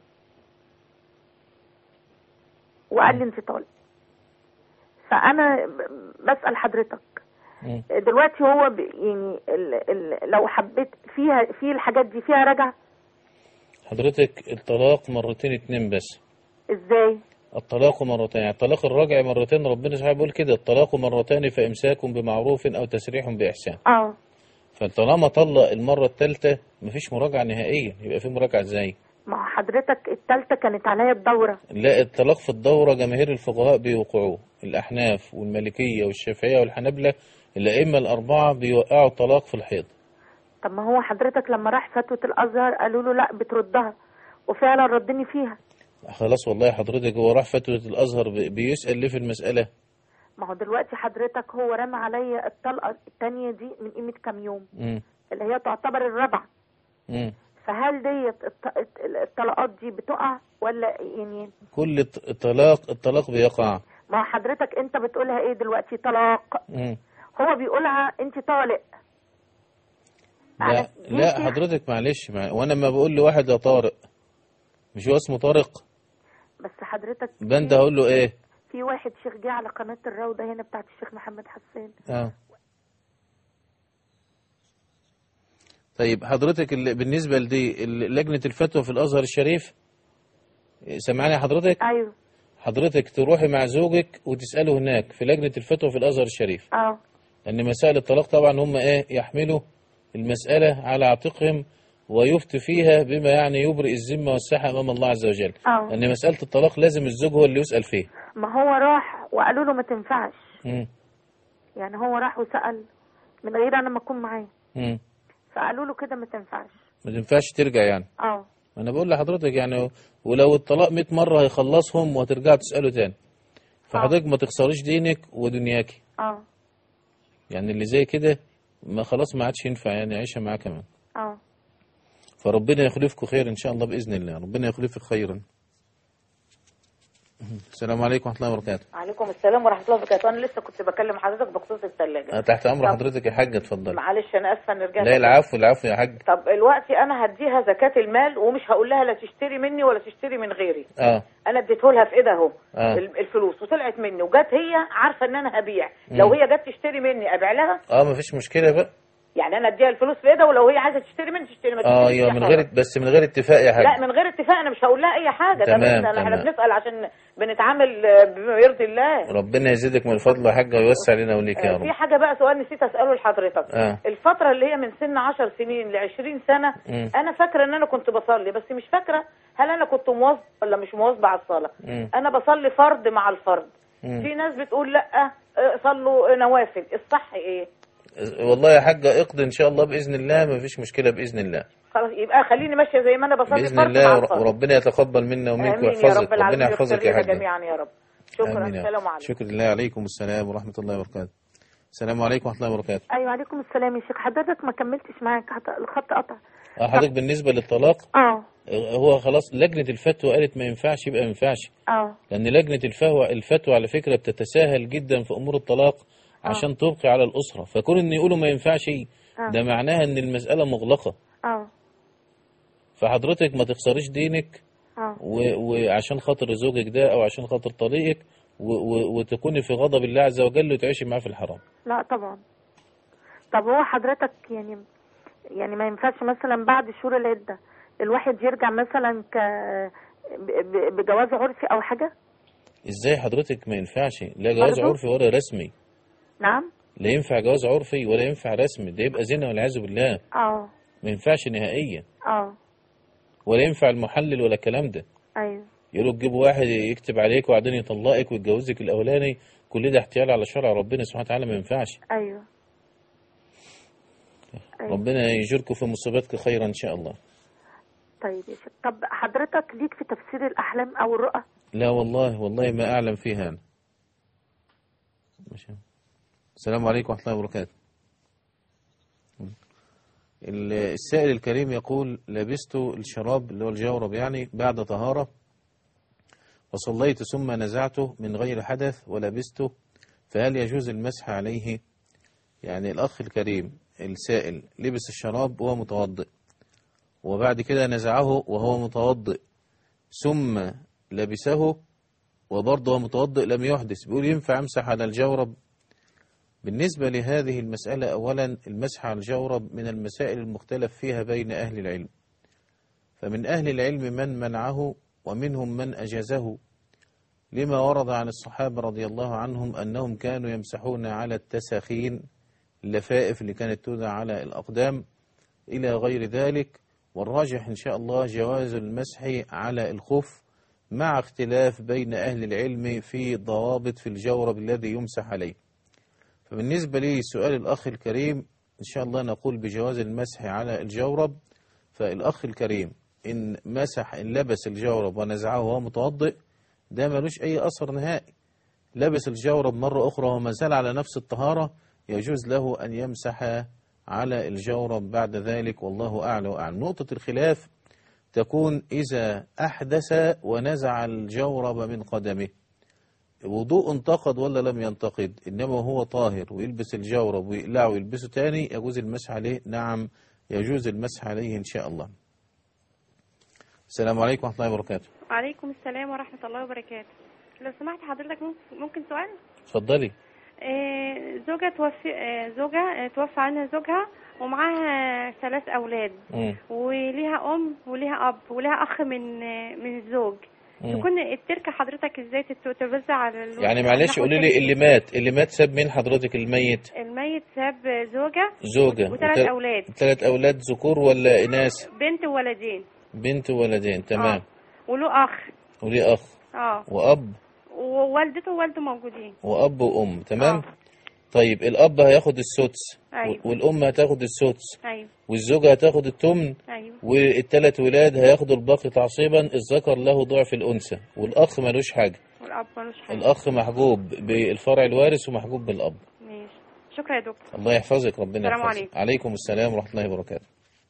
وقال لي انت طالق فانا ب- بسال حضرتك مم. دلوقتي هو ب... يعني ال... ال... لو حبيت فيها في الحاجات دي فيها رجعه حضرتك الطلاق مرتين اتنين بس ازاي الطلاق مرتين يعني الطلاق الراجع مرتين ربنا سبحانه بيقول كده الطلاق مرتان فإمساك بمعروف أو تسريح بإحسان اه فطالما طلق المرة الثالثة مفيش مراجعة نهائيا يبقى في مراجعة ازاي ما هو حضرتك التالتة كانت عليا الدورة لا الطلاق في الدورة جماهير الفقهاء بيوقعوه الأحناف والمالكية والشافعية والحنابلة الأئمة الأربعة بيوقعوا الطلاق في الحيض طب ما هو حضرتك لما راح فتوى الازهر قالوا له لا بتردها وفعلا ردني فيها خلاص والله حضرتك هو راح فتوى الأزهر بي- بيسأل ليه في المسألة ما هو دلوقتي حضرتك هو رمى عليا الطلقة التانية دي من قيمة كام يوم مم. اللي هي تعتبر الرابعة مم. فهل ديت الط- الط- الطلقات دي بتقع ولا يعني كل الط- الطلاق الطلاق بيقع ما هو حضرتك انت بتقولها ايه دلوقتي طلاق مم. هو بيقولها انت طالق لا لا حضرتك معلش مع... وانا لما بقول لواحد يا طارق مش هو اسمه طارق بس حضرتك بند هقول له ايه في واحد شيخ جه على قناة الروضة هنا بتاعت الشيخ محمد حسان اه طيب حضرتك ال- بالنسبة لدي ال- لجنة الفتوى في الأزهر الشريف سمعني حضرتك ايوه حضرتك تروحي مع زوجك وتسأله هناك في لجنة الفتوى في الأزهر الشريف اه لأن مسائل الطلاق طبعا هم إيه يحملوا المسألة على عاتقهم ويفتي فيها بما يعني يبرئ الذمة والساحة أمام الله عز وجل اه لأن مسألة الطلاق لازم الزوج هو اللي يسأل فيه ما هو راح وقالوا له ما تنفعش مم. يعني هو راح وسأل من غير انا ما اكون معاه مم. فقالوا له كده ما تنفعش ما تنفعش ترجع يعني اه ما انا بقول لحضرتك يعني ولو الطلاق 100 مره هيخلصهم وهترجع تساله تاني فحضرتك ما تخسريش دينك ودنياكي اه يعني اللي زي كده ما خلاص ما عادش ينفع يعني عيشها معاه كمان اه فربنا يخلفكم خير ان شاء الله باذن الله ربنا يخلفك خيرا السلام عليكم ورحمه الله وبركاته عليكم السلام ورحمه الله وبركاته انا لسه كنت بكلم حضرتك بخصوص الثلاجه انا تحت امر طب. حضرتك يا حاج اتفضل معلش انا اسفه ان رجعت لا العفو العفو يا حاج طب دلوقتي انا هديها زكاه المال ومش هقول لها لا تشتري مني ولا تشتري من غيري اه انا اديته لها في ايدها اهو آه. ال- الفلوس وطلعت مني وجت هي عارفه ان انا هبيع لو مم. هي جت تشتري مني ابيع لها اه ما فيش مشكله بقى يعني انا اديها الفلوس في ايدها ولو هي عايزه تشتري مني تشتري ما اه تشتريش يا يا من حرام. غير بس من غير اتفاق يا حاج لا من غير اتفاق انا مش هقول لها اي حاجه ده تمام، بس احنا تمام. بنسال عشان بنتعامل آه، بما يرضي الله ربنا يزيدك من الفضل يا حاج ويوسع علينا وليك يا آه، رب في حاجه بقى سؤال نسيت اساله لحضرتك اه الفتره اللي هي من سن 10 سنين ل 20 سنه مم. انا فاكره ان انا كنت بصلي بس مش فاكره هل انا كنت مواظبه ولا مش مواظبه على الصلاه مم. انا بصلي فرض مع الفرض مم. في ناس بتقول لا آه، صلوا نوافل الصح ايه والله يا حاج اقضي ان شاء الله باذن الله ما فيش مشكله باذن الله خلاص يبقى خليني ماشيه زي ما انا بصلي باذن فرض الله مع ور- الفرض وربنا يتقبل منا ومنك امين يا ويحفظك رب العالمين ربنا يحفظك يا ويغفر لنا حاج جميعا يا رب شكرا آمين يا السلام رب. عليكم شكرا لله عليكم السلام ورحمه الله وبركاته السلام عليكم ورحمه الله وبركاته ايوه عليكم السلام يا شيخ حضرتك ما كملتش معاك حتى الخط قطع آه، حضرتك بالنسبة للطلاق اه آه، هو خلاص لجنة الفتوى قالت ما ينفعش يبقى ما ينفعش اه لأن لجنة الفتوى الفتوى على فكرة بتتساهل جدا في أمور الطلاق عشان تبقي على الأسرة فكون إن يقولوا ما ينفعش آه. ده معناها إن المسألة مغلقة اه فحضرتك ما تخسريش دينك اه و- وعشان خاطر زوجك ده أو عشان خاطر طليقك و- و- وتكوني في غضب الله عز وجل وتعيشي معاه في الحرام لا طبعا طب هو حضرتك يعني يعني ما ينفعش مثلا بعد شهور العدة الواحد يرجع مثلا ك ب- ب- بجواز عرفي او حاجة إزاي حضرتك ما ينفعش لا جواز برضو؟ عرفي ولا رسمي نعم لا ينفع جواز عرفي ولا ينفع رسمي ده يبقى زنا والعياذ بالله اه ما ينفعش نهائيا اه ولا ينفع المحلل ولا الكلام ده ايوه يقولوا تجيبوا واحد يكتب عليك وبعدين يطلقك ويتجوزك الاولاني كل ده احتيال على شرع ربنا سبحانه وتعالى ما ينفعش ايوه أيوة. ربنا يجركم في مصيبتك خيرا ان شاء الله طيب يا شيخ طب حضرتك ليك في تفسير الاحلام او الرؤى لا والله والله ما اعلم فيها انا ماشي. السلام عليكم ورحمه الله وبركاته ال- السائل الكريم يقول لبست الشراب اللي هو الجورب يعني بعد طهارة وصليت ثم نزعته من غير حدث ولبسته فهل يجوز المسح عليه يعني الأخ الكريم السائل لبس الشراب وهو متوضئ وبعد كده نزعه وهو متوضئ ثم لبسه وبرضه هو متوضئ لم يحدث بيقول ينفع امسح على الجورب بالنسبة لهذه المسألة أولا المسح على الجورب من المسائل المختلف فيها بين أهل العلم فمن أهل العلم من منعه ومنهم من أجازه لما ورد عن الصحابة رضي الله عنهم أنهم كانوا يمسحون على التساخين اللفائف اللي كانت تودع على الأقدام إلى غير ذلك والراجح إن شاء الله جواز المسح على الخف مع اختلاف بين أهل العلم في ضوابط في الجورب الذي يمسح عليه فبالنسبة لي سؤال الأخ الكريم إن شاء الله نقول بجواز المسح على الجورب فالأخ الكريم إن مسح إن لبس الجورب ونزعه وهو متوضئ ده ملوش أي أثر نهائي لبس الجورب مرة أخرى وما زال على نفس الطهارة يجوز له أن يمسح على الجورب بعد ذلك والله أعلى وأعلم نقطة الخلاف تكون إذا أحدث ونزع الجورب من قدمه وضوء انتقد ولا لم ينتقد إنما هو طاهر ويلبس الجورب ويقلعه ويلبسه تاني يجوز المسح عليه نعم يجوز المسح عليه إن شاء الله السلام عليكم ورحمة الله وبركاته وعليكم السلام ورحمة الله وبركاته لو سمحت حضرتك ممكن- ممكن سؤال اتفضلي آه، زوجة توفي آه، زوجة آه، توفى عنها زوجها ومعاها ثلاث أولاد مم. وليها أم وليها أب وليها أخ من آه، من الزوج مم. تكون التركة حضرتك ازاي تت- توزع على ال- يعني معلش ناخد قولي لي اللي مات اللي مات ساب مين حضرتك الميت الميت ساب زوجة زوجة وثلاث وتل- أولاد ثلاث أولاد ذكور ولا إناث بنت وولدين بنت وولدين تمام آه. وله أخ وليه أخ اه وأب ووالدته ووالده موجودين وأب وأم تمام طيب الأب هياخد السدس أيوة. و- والأم هتاخد السدس أيوه والزوجة هتاخد التمن أيوه والثلاث ولاد هياخدوا الباقي تعصيبا الذكر له ضعف الأنثى والأخ ملوش حاجة والأب ملوش حاجة الأخ محجوب بالفرع الوارث ومحجوب بالأب ماشي شكرا يا دكتور الله يحفظك ربنا السلام يحفظك عليكم. عليكم السلام ورحمة الله وبركاته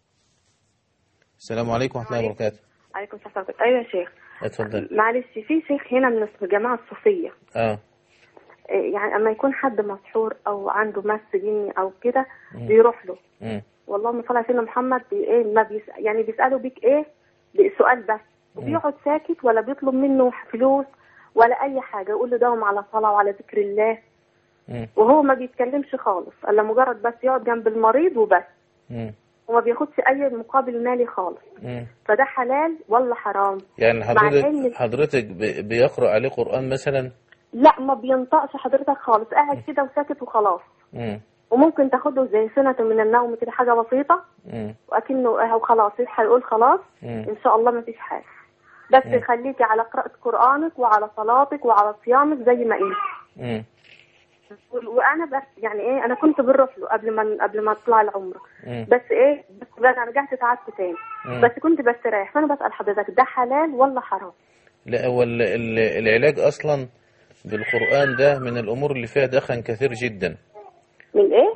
السلام عليكم ورحمة الله وبركاته عليكم السلام ايوه يا شيخ اتفضل معلش في شيخ هنا من الجماعه الصوفيه اه إيه، يعني اما يكون حد مسحور او عنده مس جني او كده مم. بيروح له مم. والله صل على سيدنا محمد بي ايه ما بيس يعني بيسالوا بيك ايه بسؤال بس وبيقعد ساكت ولا بيطلب منه فلوس ولا اي حاجه يقول له داوم على صلاه وعلى ذكر الله مم. وهو ما بيتكلمش خالص الا مجرد بس يقعد جنب المريض وبس مم. وما بياخدش اي مقابل مالي خالص مم. فده حلال ولا حرام يعني مع حضرتك العلم حضرتك ب- بيقرأ عليه قرآن مثلا لا ما بينطقش حضرتك خالص قاعد كده وساكت وخلاص مم. وممكن تاخده زي سنة من النوم كده حاجة بسيطة مم. وأكنه اهو خلاص يصحى يقول خلاص مم. إن شاء الله ما فيش حاجة بس مم. خليكي على قراءة قرآنك وعلى صلاتك وعلى صيامك زي ما انت مم. و- وأنا بس يعني إيه أنا كنت بروح له قبل ما قبل ما أطلع العمرة مم. بس إيه بس بقى أنا رجعت تعبت تاني مم. بس كنت بستريح فأنا بسأل حضرتك ده حلال ولا حرام؟ لا هو ال- ال- العلاج أصلا بالقرآن ده من الأمور اللي فيها دخن كثير جدا من إيه؟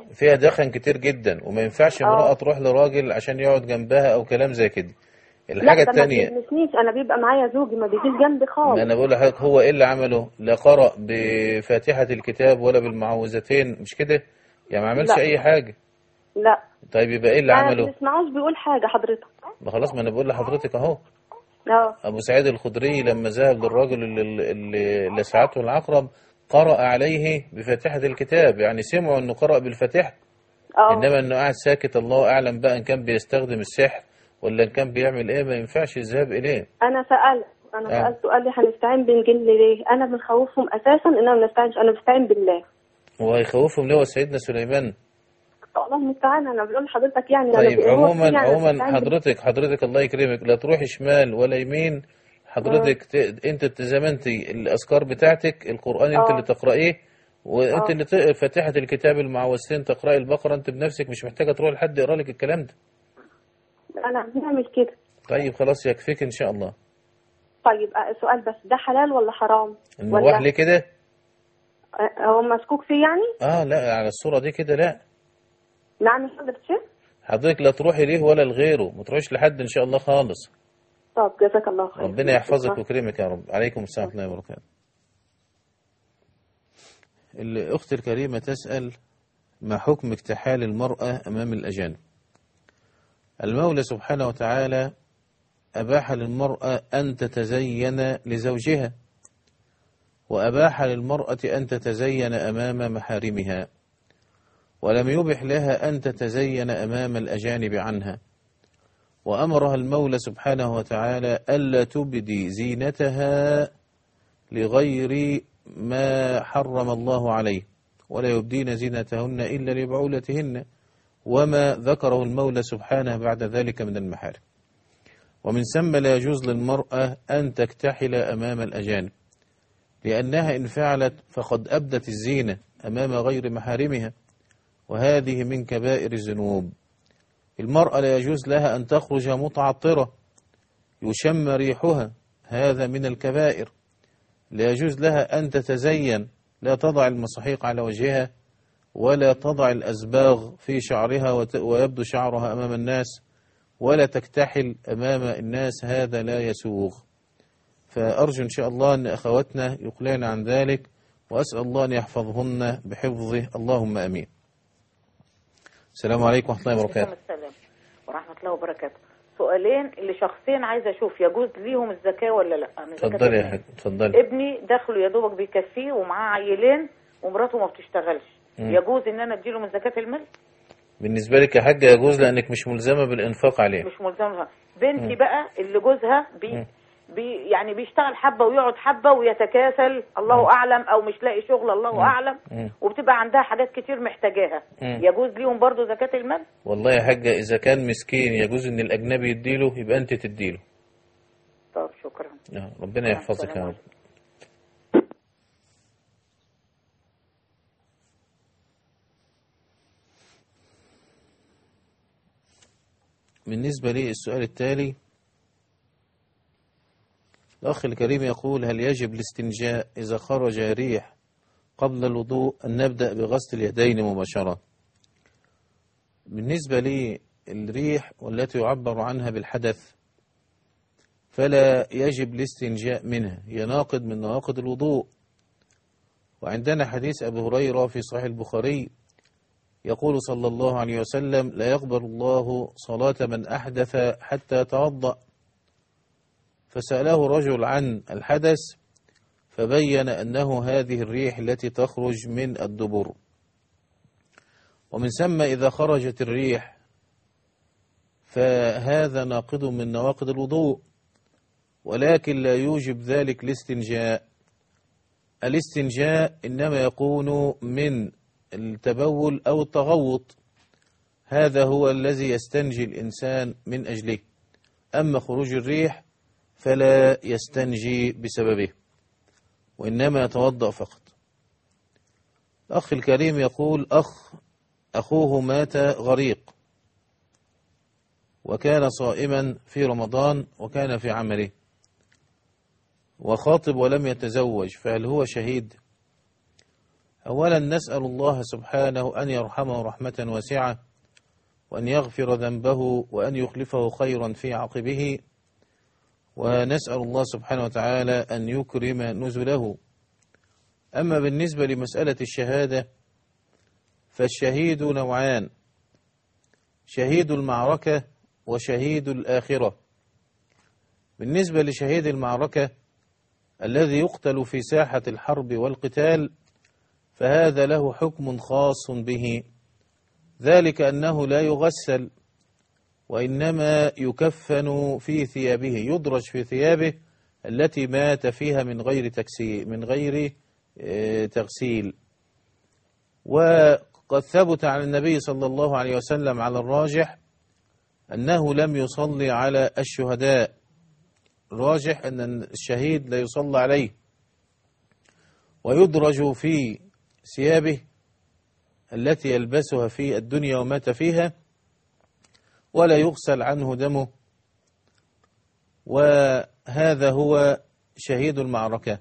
فيها دخن كتير جدا وما ينفعش امرأة تروح لراجل عشان يقعد جنبها او كلام زي كده الحاجة لا ده ما التانية بيلمسنيش انا بيبقى معايا زوجي ما بيجيش جنبي خالص ما انا بقول لحضرتك هو ايه اللي عمله لا قرأ بفاتحة الكتاب ولا بالمعوذتين مش كده يعني ما عملش لا. اي حاجة لا طيب يبقى ايه اللي ما عمله بنسمعوش بيقول حاجه حضرتك ما خلاص ما انا بقول لحضرتك اهو اه ابو سعيد الخدري لما ذهب للراجل اللي, اللي لسعته العقرب قرأ عليه بفاتحة الكتاب يعني سمعوا انه قرأ بالفاتحة اه انما انه قاعد ساكت الله اعلم بقى ان كان بيستخدم السحر ولا ان كان بيعمل ايه ما ينفعش الذهاب اليه انا سالت انا آه. سالته قال لي هنستعين بالجن ليه انا بنخوفهم اساسا اننا ما بنستعينش انا بستعين بالله هو هيخوفهم ليه هو سيدنا سليمان الله المستعان انا بقول لحضرتك يعني لما طيب بيقولوا عموما يعني عموما بستعين بالله. حضرتك حضرتك الله يكرمك لا تروحي شمال ولا يمين حضرتك ت... انت تزامنتي الاذكار بتاعتك القران انت آه. اللي تقرايه وانت آه. اللي تقرا فاتحه الكتاب المعوذتين تقراي البقره انت بنفسك مش محتاجه تروح لحد يقرا لك الكلام ده انا بنعمل كده طيب خلاص يكفيك ان شاء الله طيب آه، سؤال بس ده حلال ولا حرام المروح ليه كده آه، هو مسكوك فيه يعني اه لا على الصوره دي كده لا نعم حضرتك شيخ حضرتك لا تروحي ليه ولا لغيره ما تروحيش لحد ان شاء الله خالص طب جزاك الله خير ربنا يحفظك ويكرمك يا رب عليكم السلام ورحمه الله وبركاته الأخت الكريمة تسأل ما حكم اكتحال المرأة أمام الأجانب المولى سبحانه وتعالى أباح للمرأة أن تتزين لزوجها وأباح للمرأة أن تتزين أمام محارمها ولم يبح لها أن تتزين أمام الأجانب عنها وأمرها المولى سبحانه وتعالى ألا تبدي زينتها لغير ما حرم الله عليه ولا يبدين زينتهن إلا لبعولتهن وما ذكره المولى سبحانه بعد ذلك من المحارم ومن ثم لا يجوز للمرأة أن تكتحل أمام الأجانب لأنها إن فعلت فقد أبدت الزينة أمام غير محارمها وهذه من كبائر الذنوب المرأة لا يجوز لها أن تخرج متعطرة يشم ريحها هذا من الكبائر لا يجوز لها أن تتزين لا تضع المصاحيق على وجهها ولا تضع الأزباغ في شعرها وت- ويبدو شعرها أمام الناس ولا تكتحل أمام الناس هذا لا يسوغ فأرجو إن شاء الله أن أخواتنا يقلعن عن ذلك وأسأل الله أن يحفظهن بحفظه اللهم أمين السلام عليكم ورحمة الله وبركاته السلام ورحمة الله وبركاته سؤالين لشخصين عايزة أشوف يجوز ليهم الزكاة ولا لا من زكاة اتفضلي يا المال. حاج اتفضلي ابني دخله يا دوبك بيكفيه ومعاه عيلين ومراته ما بتشتغلش مم. يجوز ان انا اديله من زكاة المال بالنسبة لك يا حاجة يجوز لأنك مش ملزمة بالإنفاق عليه مش ملزمها بنتي مم. بقى اللي جوزها بي مم. بي يعني بيشتغل حبة ويقعد حبة ويتكاسل الله أعلم أو مش لاقي شغل الله مم. أعلم مم. وبتبقى عندها حاجات كتير محتاجاها مم. يجوز ليهم برضو زكاة المال والله يا حاجة إذا كان مسكين يجوز إن الأجنبي يديله يبقى أنت تديله طب شكرا آه، ربنا يحفظك يا رب بالنسبة لي السؤال التالي الأخ الكريم يقول هل يجب الاستنجاء إذا خرج ريح قبل الوضوء أن نبدأ بغسل اليدين مباشرة بالنسبة لي الريح والتي يعبر عنها بالحدث فلا يجب الاستنجاء منها هي ناقض من نواقض الوضوء وعندنا حديث أبي هريرة في صحيح البخاري يقول صلى الله عليه وسلم لا يقبل الله صلاة من أحدث حتى يتوضأ فسأله رجل عن الحدث فبين أنه هذه الريح التي تخرج من الدبر ومن ثم إذا خرجت الريح فهذا ناقض من نواقض الوضوء ولكن لا يوجب ذلك الاستنجاء الاستنجاء إنما يكون من التبول أو التغوط هذا هو الذي يستنجي الإنسان من أجله أما خروج الريح فلا يستنجي بسببه وإنما يتوضأ فقط الأخ الكريم يقول أخ أخوه مات غريق وكان صائما في رمضان وكان في عمله وخاطب ولم يتزوج فهل هو شهيد أولا نسأل الله سبحانه أن يرحمه رحمة واسعة وأن يغفر ذنبه وأن يخلفه خيرا في عقبه ونسأل الله سبحانه وتعالى أن يكرم نزله أما بالنسبة لمسألة الشهادة فالشهيد نوعان شهيد المعركة وشهيد الآخرة بالنسبة لشهيد المعركة الذي يقتل في ساحة الحرب والقتال فهذا له حكم خاص به ذلك أنه لا يغسل وإنما يكفن في ثيابه يدرج في ثيابه التي مات فيها من غير تكسير من غير آه، تغسيل وقد ثبت عن النبي صلى الله عليه وسلم على الراجح أنه لم يصلي على الشهداء الراجح أن الشهيد لا يصلى عليه ويدرج في ثيابه التي يلبسها في الدنيا ومات فيها ولا يغسل عنه دمه وهذا هو شهيد المعركة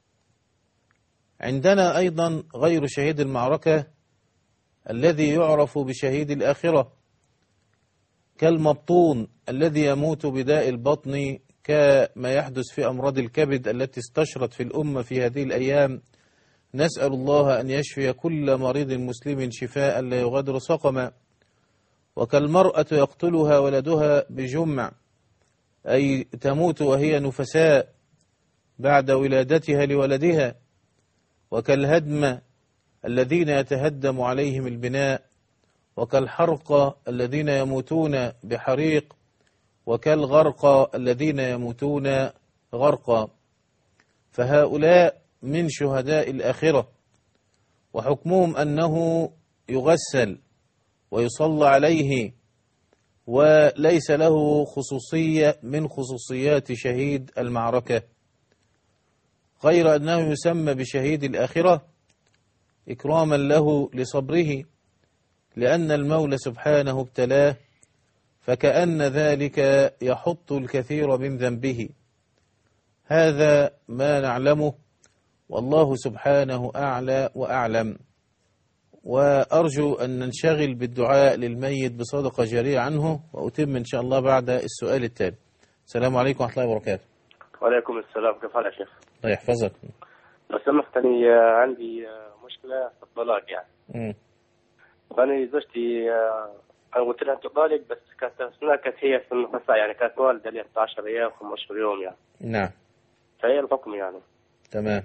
عندنا أيضا غير شهيد المعركة الذي يعرف بشهيد الآخرة كالمبطون الذي يموت بداء البطن كما يحدث في أمراض الكبد التي استشرت في الأمة في هذه الأيام نسأل الله أن يشفي كل مريض مسلم شفاء لا يغادر سقما وكالمرأة يقتلها ولدها بجمع أي تموت وهي نفساء بعد ولادتها لولدها وكالهدم الذين يتهدم عليهم البناء وكالحرق الذين يموتون بحريق وكالغرق الذين يموتون غرقا فهؤلاء من شهداء الآخرة وحكمهم أنه يغسل ويصلى عليه وليس له خصوصية من خصوصيات شهيد المعركة غير أنه يسمى بشهيد الآخرة إكراما له لصبره لأن المولى سبحانه ابتلاه فكأن ذلك يحط الكثير من ذنبه هذا ما نعلمه والله سبحانه أعلى وأعلم وأرجو أن ننشغل بالدعاء للميت بصدقة جارية عنه وأتم إن شاء الله بعد السؤال التالي السلام عليكم ورحمة الله وبركاته وعليكم السلام كيف حالك يا شيخ؟ الله يحفظك لو سمحت أني آه، عندي آه، مشكلة في الطلاق يعني مم. فأنا زوجتي آه، أنا قلت لها تطالق بس كانت أثناء كانت هي في النفساء يعني كانت والدة لي 11 أيام 15 يوم يعني نعم فهي الحكم يعني تمام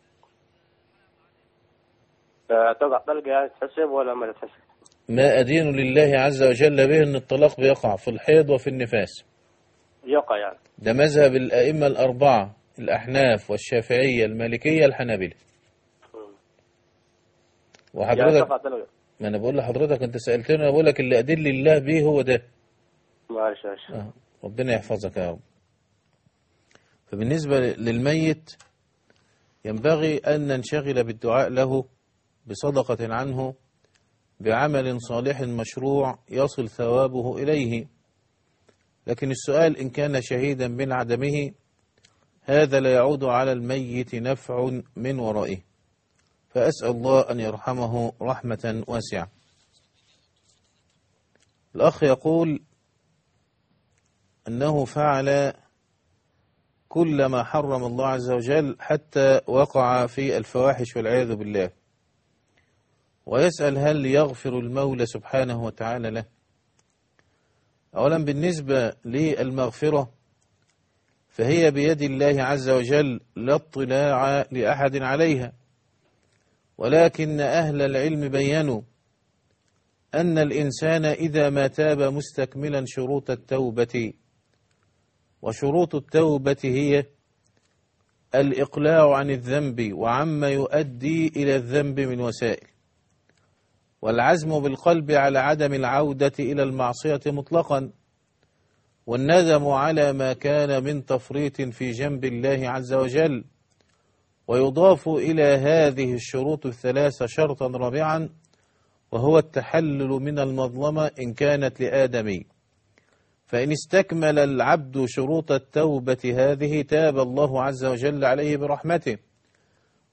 فتقع طلقة يعني تحسب ولا ما تحسب؟ ما أدين لله عز وجل به أن الطلاق بيقع في الحيض وفي النفاس يقع يعني ده مذهب الأئمة الأربعة الأحناف والشافعية المالكية الحنابلة يعني وحضرتك تقع طلقة ما أنا بقول لحضرتك أنت سألتني أنا بقول لك اللي أدل لله به هو ده معلش معلش آه. ربنا يحفظك يا رب فبالنسبة للميت ينبغي أن ننشغل بالدعاء له بصدقة عنه بعمل صالح مشروع يصل ثوابه إليه لكن السؤال إن كان شهيدا من عدمه هذا لا يعود على الميت نفع من ورائه فأسأل الله أن يرحمه رحمة واسعة الأخ يقول أنه فعل كل ما حرم الله عز وجل حتى وقع في الفواحش والعياذ بالله ويسأل هل يغفر المولى سبحانه وتعالى له أولا بالنسبة للمغفرة فهي بيد الله عز وجل لا اطلاع لأحد عليها ولكن أهل العلم بينوا أن الإنسان إذا ما تاب مستكملا شروط التوبة وشروط التوبة هي الإقلاع عن الذنب وعما يؤدي إلى الذنب من وسائل والعزم بالقلب على عدم العودة إلى المعصية مطلقا والندم على ما كان من تفريط في جنب الله عز وجل ويضاف إلى هذه الشروط الثلاثة شرطا رابعا وهو التحلل من المظلمة إن كانت لآدمي فإن استكمل العبد شروط التوبة هذه تاب الله عز وجل عليه برحمته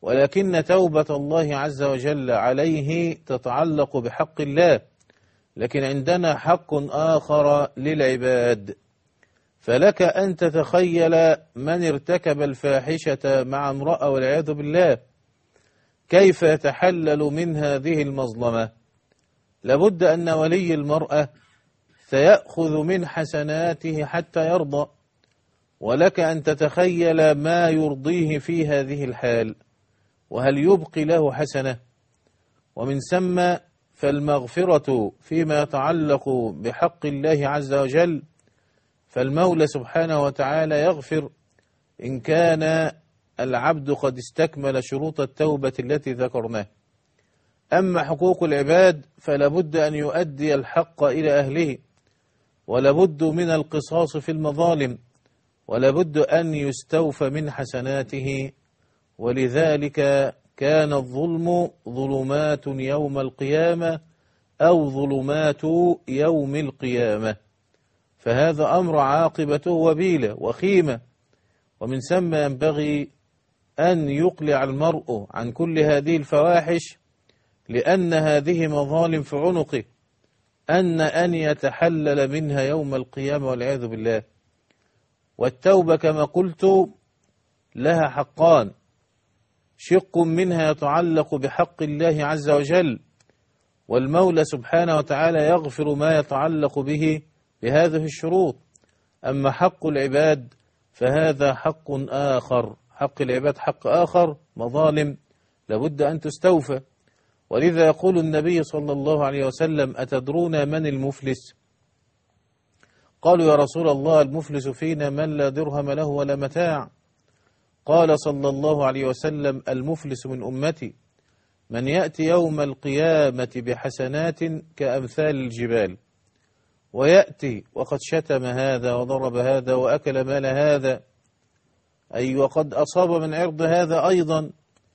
ولكن توبة الله عز وجل عليه تتعلق بحق الله لكن عندنا حق آخر للعباد فلك أن تتخيل من ارتكب الفاحشة مع امرأة والعياذ بالله كيف يتحلل من هذه المظلمة لابد أن ولي المرأة سيأخذ من حسناته حتى يرضى ولك أن تتخيل ما يرضيه في هذه الحال وهل يبقي له حسنة ومن ثم فالمغفرة فيما يتعلق بحق الله عز وجل فالمولى سبحانه وتعالى يغفر إن كان العبد قد استكمل شروط التوبة التي ذكرناها أما حقوق العباد فلابد أن يؤدي الحق إلى أهله ولابد من القصاص في المظالم ولابد أن يستوفى من حسناته ولذلك كان الظلم ظلمات يوم القيامة أو ظلمات يوم القيامة فهذا أمر عاقبته وبيلة وخيمة ومن ثم ينبغي أن يقلع المرء عن كل هذه الفواحش لأن هذه مظالم في عنقه أن أن يتحلل منها يوم القيامة والعياذ بالله والتوبة كما قلت لها حقان شق منها يتعلق بحق الله عز وجل والمولى سبحانه وتعالى يغفر ما يتعلق به بهذه الشروط أما حق العباد فهذا حق آخر حق العباد حق آخر مظالم لابد أن تستوفى ولذا يقول النبي صلى الله عليه وسلم أتدرون من المفلس قالوا يا رسول الله المفلس فينا من لا درهم له ولا متاع قال صلى الله عليه وسلم المفلس من أمتي من يأتي يوم القيامة بحسنات كأمثال الجبال ويأتي وقد شتم هذا وضرب هذا وأكل مال هذا أي وقد أصاب من عرض هذا أيضا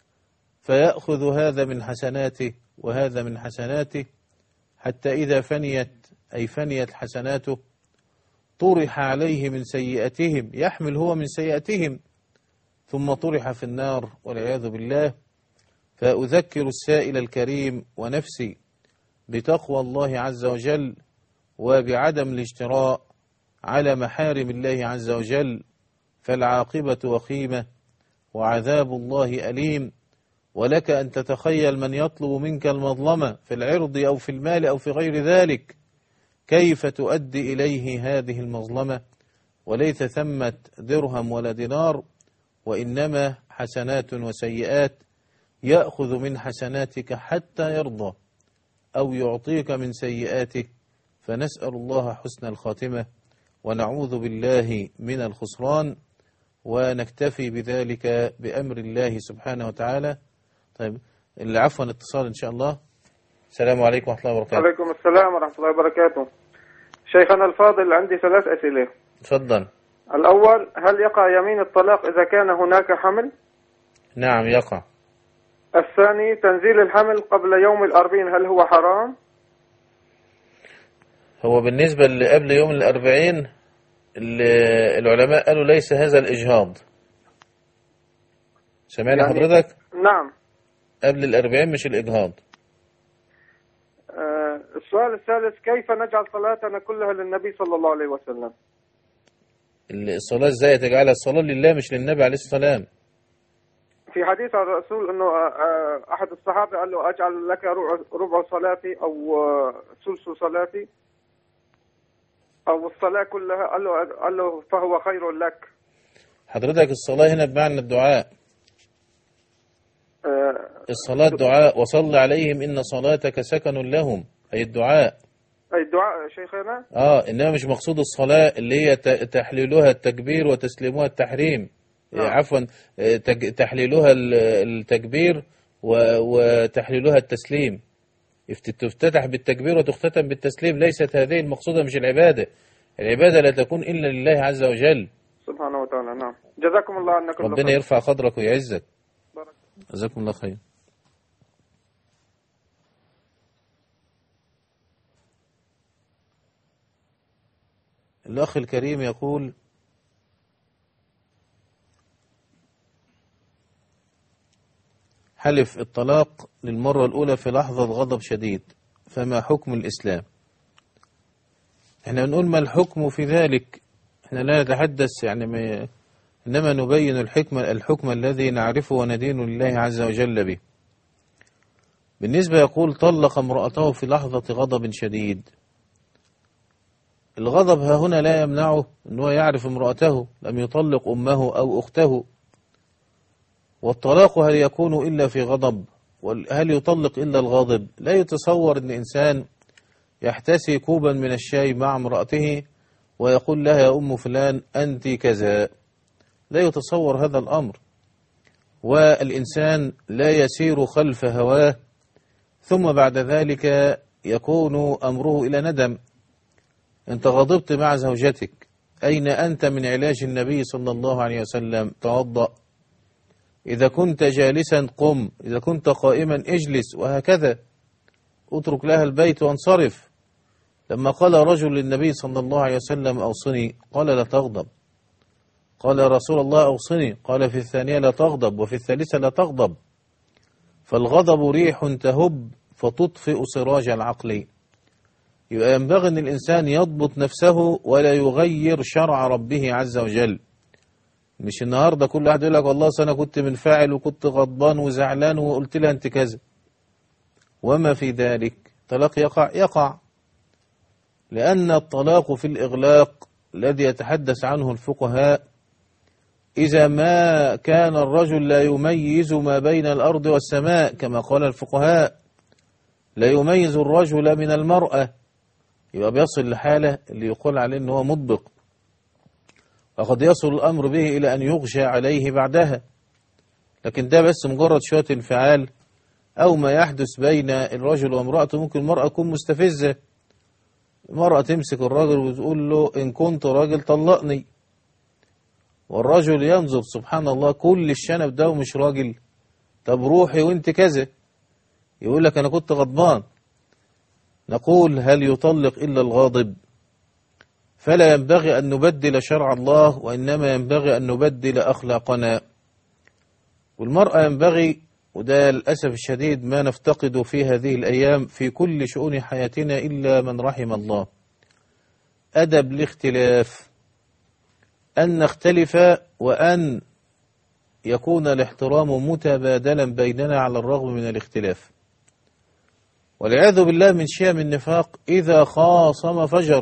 فيأخذ هذا من حسناته وهذا من حسناته حتى إذا فنيت أي فنيت حسناته طرح عليه من سيئتهم يحمل هو من سيئتهم ثم طرح في النار والعياذ بالله فأذكر السائل الكريم ونفسي بتقوى الله عز وجل وبعدم الاجتراء على محارم الله عز وجل فالعاقبة وخيمة وعذاب الله أليم ولك أن تتخيل من يطلب منك المظلمة في العرض أو في المال أو في غير ذلك كيف تؤدي إليه هذه المظلمة وليس ثمة درهم ولا دينار وإنما حسنات وسيئات يأخذ من حسناتك حتى يرضى أو يعطيك من سيئاته فنسأل الله حسن الخاتمة ونعوذ بالله من الخسران ونكتفي بذلك بأمر الله سبحانه وتعالى طيب اللي عفوا اتصال إن شاء الله السلام عليكم ورحمة الله وبركاته عليكم السلام ورحمة الله وبركاته شيخنا الفاضل عندي ثلاث أسئلة تفضل الأول هل يقع يمين الطلاق إذا كان هناك حمل نعم يقع الثاني تنزيل الحمل قبل يوم الأربعين هل هو حرام هو بالنسبة اللي قبل يوم الأربعين اللي العلماء قالوا ليس هذا الإجهاض سمعني يعني- حضرتك نعم قبل الأربعين مش الإجهاض آه السؤال الثالث كيف نجعل صلاتنا كلها للنبي صلى الله عليه وسلم الصلاة ازاي تجعلها الصلاة لله مش للنبي عليه الصلاة والسلام في حديث عن الرسول انه آه، آه، احد الصحابه قال له اجعل لك ربع- ربع صلاتي او آه، ثلث صلاتي او الصلاه كلها قال له قال له فهو خير لك حضرتك الصلاة هنا بمعنى الدعاء آه، الصلاة دعاء وصل عليهم إن صلاتك سكن لهم أي الدعاء اي الدعاء يا شيخنا آه إنما مش مقصود الصلاة اللي هي ت- تحليلها التكبير وتسليمها التحريم نعم. آه، عفوا آه، تج- تحليلها ال- التكبير و- وتحليلها التسليم افت- تفتتح بالتكبير وتختتم بالتسليم ليست هذه المقصودة مش العبادة العبادة لا تكون إلا لله عز وجل سبحانه وتعالى نعم جزاكم الله عنا كل ربنا خير. يرفع قدرك ويعزك بارك. جزاكم الله خير الأخ الكريم يقول حلف الطلاق للمرة الأولى في لحظة غضب شديد فما حكم الإسلام احنا بنقول ما الحكم في ذلك احنا لا نتحدث يعني ما إنما نبين الحكم الحكم الذي نعرفه وندين لله عز وجل به بالنسبة يقول طلق امرأته في لحظة غضب شديد الغضب ها هنا لا يمنعه أنه يعرف امرأته لم يطلق أمه أو أخته والطلاق هل يكون إلا في غضب هل يطلق إلا الغاضب لا يتصور أن إنسان يحتسي كوبا من الشاي مع امرأته ويقول لها يا أم فلان أنت كذا لا يتصور هذا الأمر والإنسان لا يسير خلف هواه ثم بعد ذلك يكون أمره إلى ندم أنت غضبت مع زوجتك أين أنت من علاج النبي صلى الله عليه وسلم توضأ إذا كنت جالسا قم إذا كنت قائما اجلس وهكذا اترك لها البيت وانصرف لما قال رجل للنبي صلى الله عليه وسلم أوصني قال لا تغضب قال يا رسول الله أوصني قال في الثانية لا تغضب وفي الثالثة لا تغضب فالغضب ريح تهب فتطفئ سراج العقل يبقى ينبغي أن الإنسان يضبط نفسه ولا يغير شرع ربه عز وجل مش النهاردة كل واحد يقول لك والله أنا كنت منفعل وكنت غضبان وزعلان وقلت لها أنت كذا وما في ذلك طلاق يقع يقع لأن الطلاق في الإغلاق الذي يتحدث عنه الفقهاء إذا ما كان الرجل لا يميز ما بين الأرض والسماء كما قال الفقهاء لا يميز الرجل من المرأة يبقى بيصل لحالة اللي يقول عليه أنه مطبق وقد يصل الأمر به إلى أن يغشى عليه بعدها لكن ده بس مجرد شوية انفعال أو ما يحدث بين الرجل وامرأته ممكن المرأة تكون مستفزة المرأة تمسك الراجل وتقول له إن كنت راجل طلقني والرجل ينظر سبحان الله كل الشنب ده ومش راجل طب روحي وانت كذا يقول لك أنا كنت غضبان نقول هل يطلق إلا الغاضب فلا ينبغي أن نبدل شرع الله وإنما ينبغي أن نبدل أخلاقنا والمرأة ينبغي وده للأسف الشديد ما نفتقد في هذه الأيام في كل شؤون حياتنا إلا من رحم الله أدب الاختلاف أن نختلف وأن يكون الاحترام متبادلا بيننا على الرغم من الاختلاف والعياذ بالله من شيم النفاق إذا خاصم فجر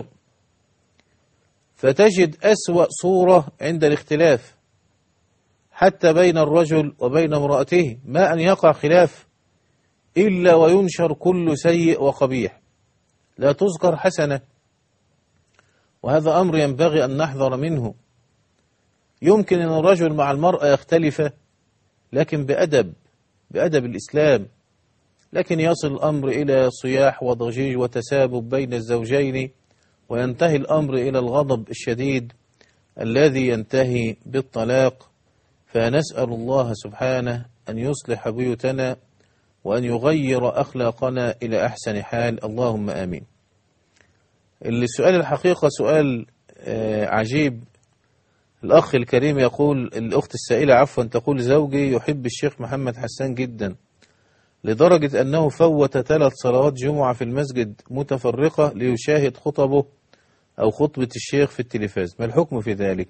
فتجد أسوأ صورة عند الاختلاف حتى بين الرجل وبين امرأته ما أن يقع خلاف إلا وينشر كل سيء وقبيح لا تذكر حسنة وهذا أمر ينبغي أن نحذر منه يمكن أن الرجل مع المرأة يختلف لكن بأدب بأدب الإسلام لكن يصل الأمر إلى صياح وضجيج وتسابب بين الزوجين وينتهي الأمر إلى الغضب الشديد الذي ينتهي بالطلاق فنسأل الله سبحانه أن يصلح بيوتنا وأن يغير أخلاقنا إلى أحسن حال اللهم آمين السؤال الحقيقة سؤال عجيب الأخ الكريم يقول الأخت السائلة عفوا تقول زوجي يحب الشيخ محمد حسان جدا لدرجة أنه فوت ثلاث صلوات جمعة في المسجد متفرقة ليشاهد خطبه أو خطبة الشيخ في التلفاز ما الحكم في ذلك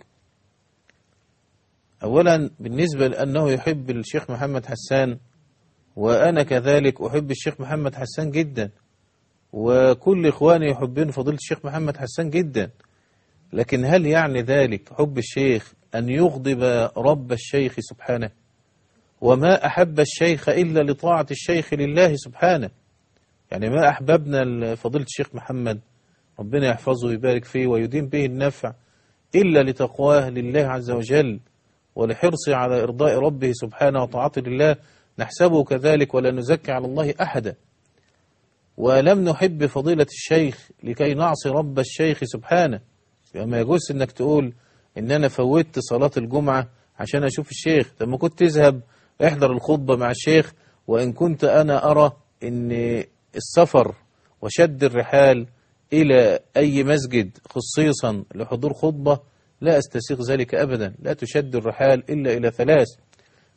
أولا بالنسبة لأنه يحب الشيخ محمد حسان وأنا كذلك أحب الشيخ محمد حسان جدا وكل إخواني يحبون فضيلة الشيخ محمد حسان جدا لكن هل يعني ذلك حب الشيخ أن يغضب رب الشيخ سبحانه وما أحب الشيخ إلا لطاعة الشيخ لله سبحانه يعني ما أحببنا فضيلة الشيخ محمد ربنا يحفظه ويبارك فيه ويدين به النفع إلا لتقواه لله عز وجل ولحرصه على إرضاء ربه سبحانه وطاعته لله نحسبه كذلك ولا نزكي على الله أحدا ولم نحب فضيلة الشيخ لكي نعصي رب الشيخ سبحانه ما يجوز انك تقول ان انا فوتت صلاة الجمعة عشان اشوف الشيخ لما كنت تذهب احضر الخطبة مع الشيخ وان كنت انا ارى ان السفر وشد الرحال الى اي مسجد خصيصا لحضور خطبة لا استسيغ ذلك ابدا لا تشد الرحال الا الى ثلاث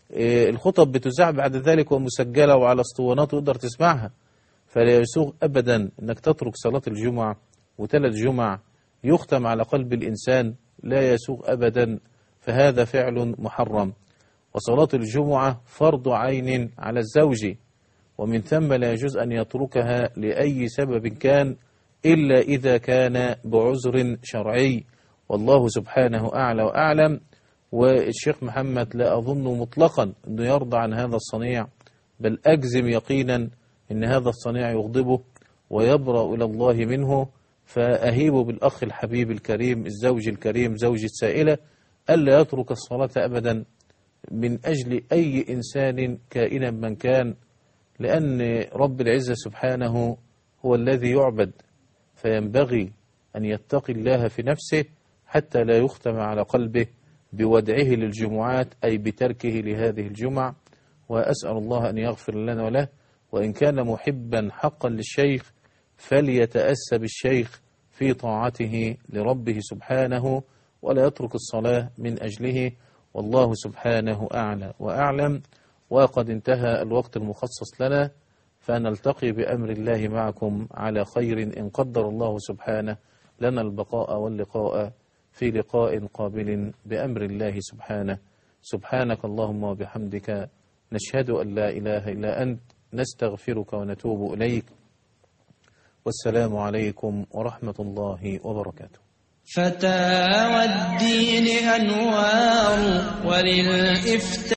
إيه، الخطب بتذاع بعد ذلك ومسجلة وعلى اسطوانات وتقدر تسمعها فلا يسوغ أبدا أنك تترك صلاة الجمعة وثلاث جمع يختم على قلب الإنسان لا يسوغ أبدا فهذا فعل محرم وصلاة الجمعة فرض عين على الزوج ومن ثم لا يجوز أن يتركها لأي سبب كان إلا إذا كان بعذر شرعي والله سبحانه أعلى وأعلم والشيخ محمد لا أظن مطلقا أنه يرضى عن هذا الصنيع بل أجزم يقينا أن هذا الصنيع يغضبه ويبرأ إلى الله منه فأهيب بالأخ الحبيب الكريم الزوج الكريم زوج السائلة ألا يترك الصلاة أبدا من أجل أي إنسان كائنا من كان لأن رب العزة سبحانه هو الذي يعبد فينبغي أن يتقي الله في نفسه حتى لا يختم على قلبه بودعه للجمعات أي بتركه لهذه الجمع وأسأل الله أن يغفر لنا وله وإن كان محبا حقا للشيخ فليتأسى بالشيخ في طاعته لربه سبحانه ولا يترك الصلاة من أجله والله سبحانه أعلى وأعلم وقد انتهى الوقت المخصص لنا فنلتقي بأمر الله معكم على خير إن قدر الله سبحانه لنا البقاء واللقاء في لقاء قابل بأمر الله سبحانه سبحانك اللهم وبحمدك نشهد أن لا إله إلا أنت نستغفرك ونتوب إليك والسلام عليكم ورحمة الله وبركاته فتاوى الدين أنوار وللإفتاء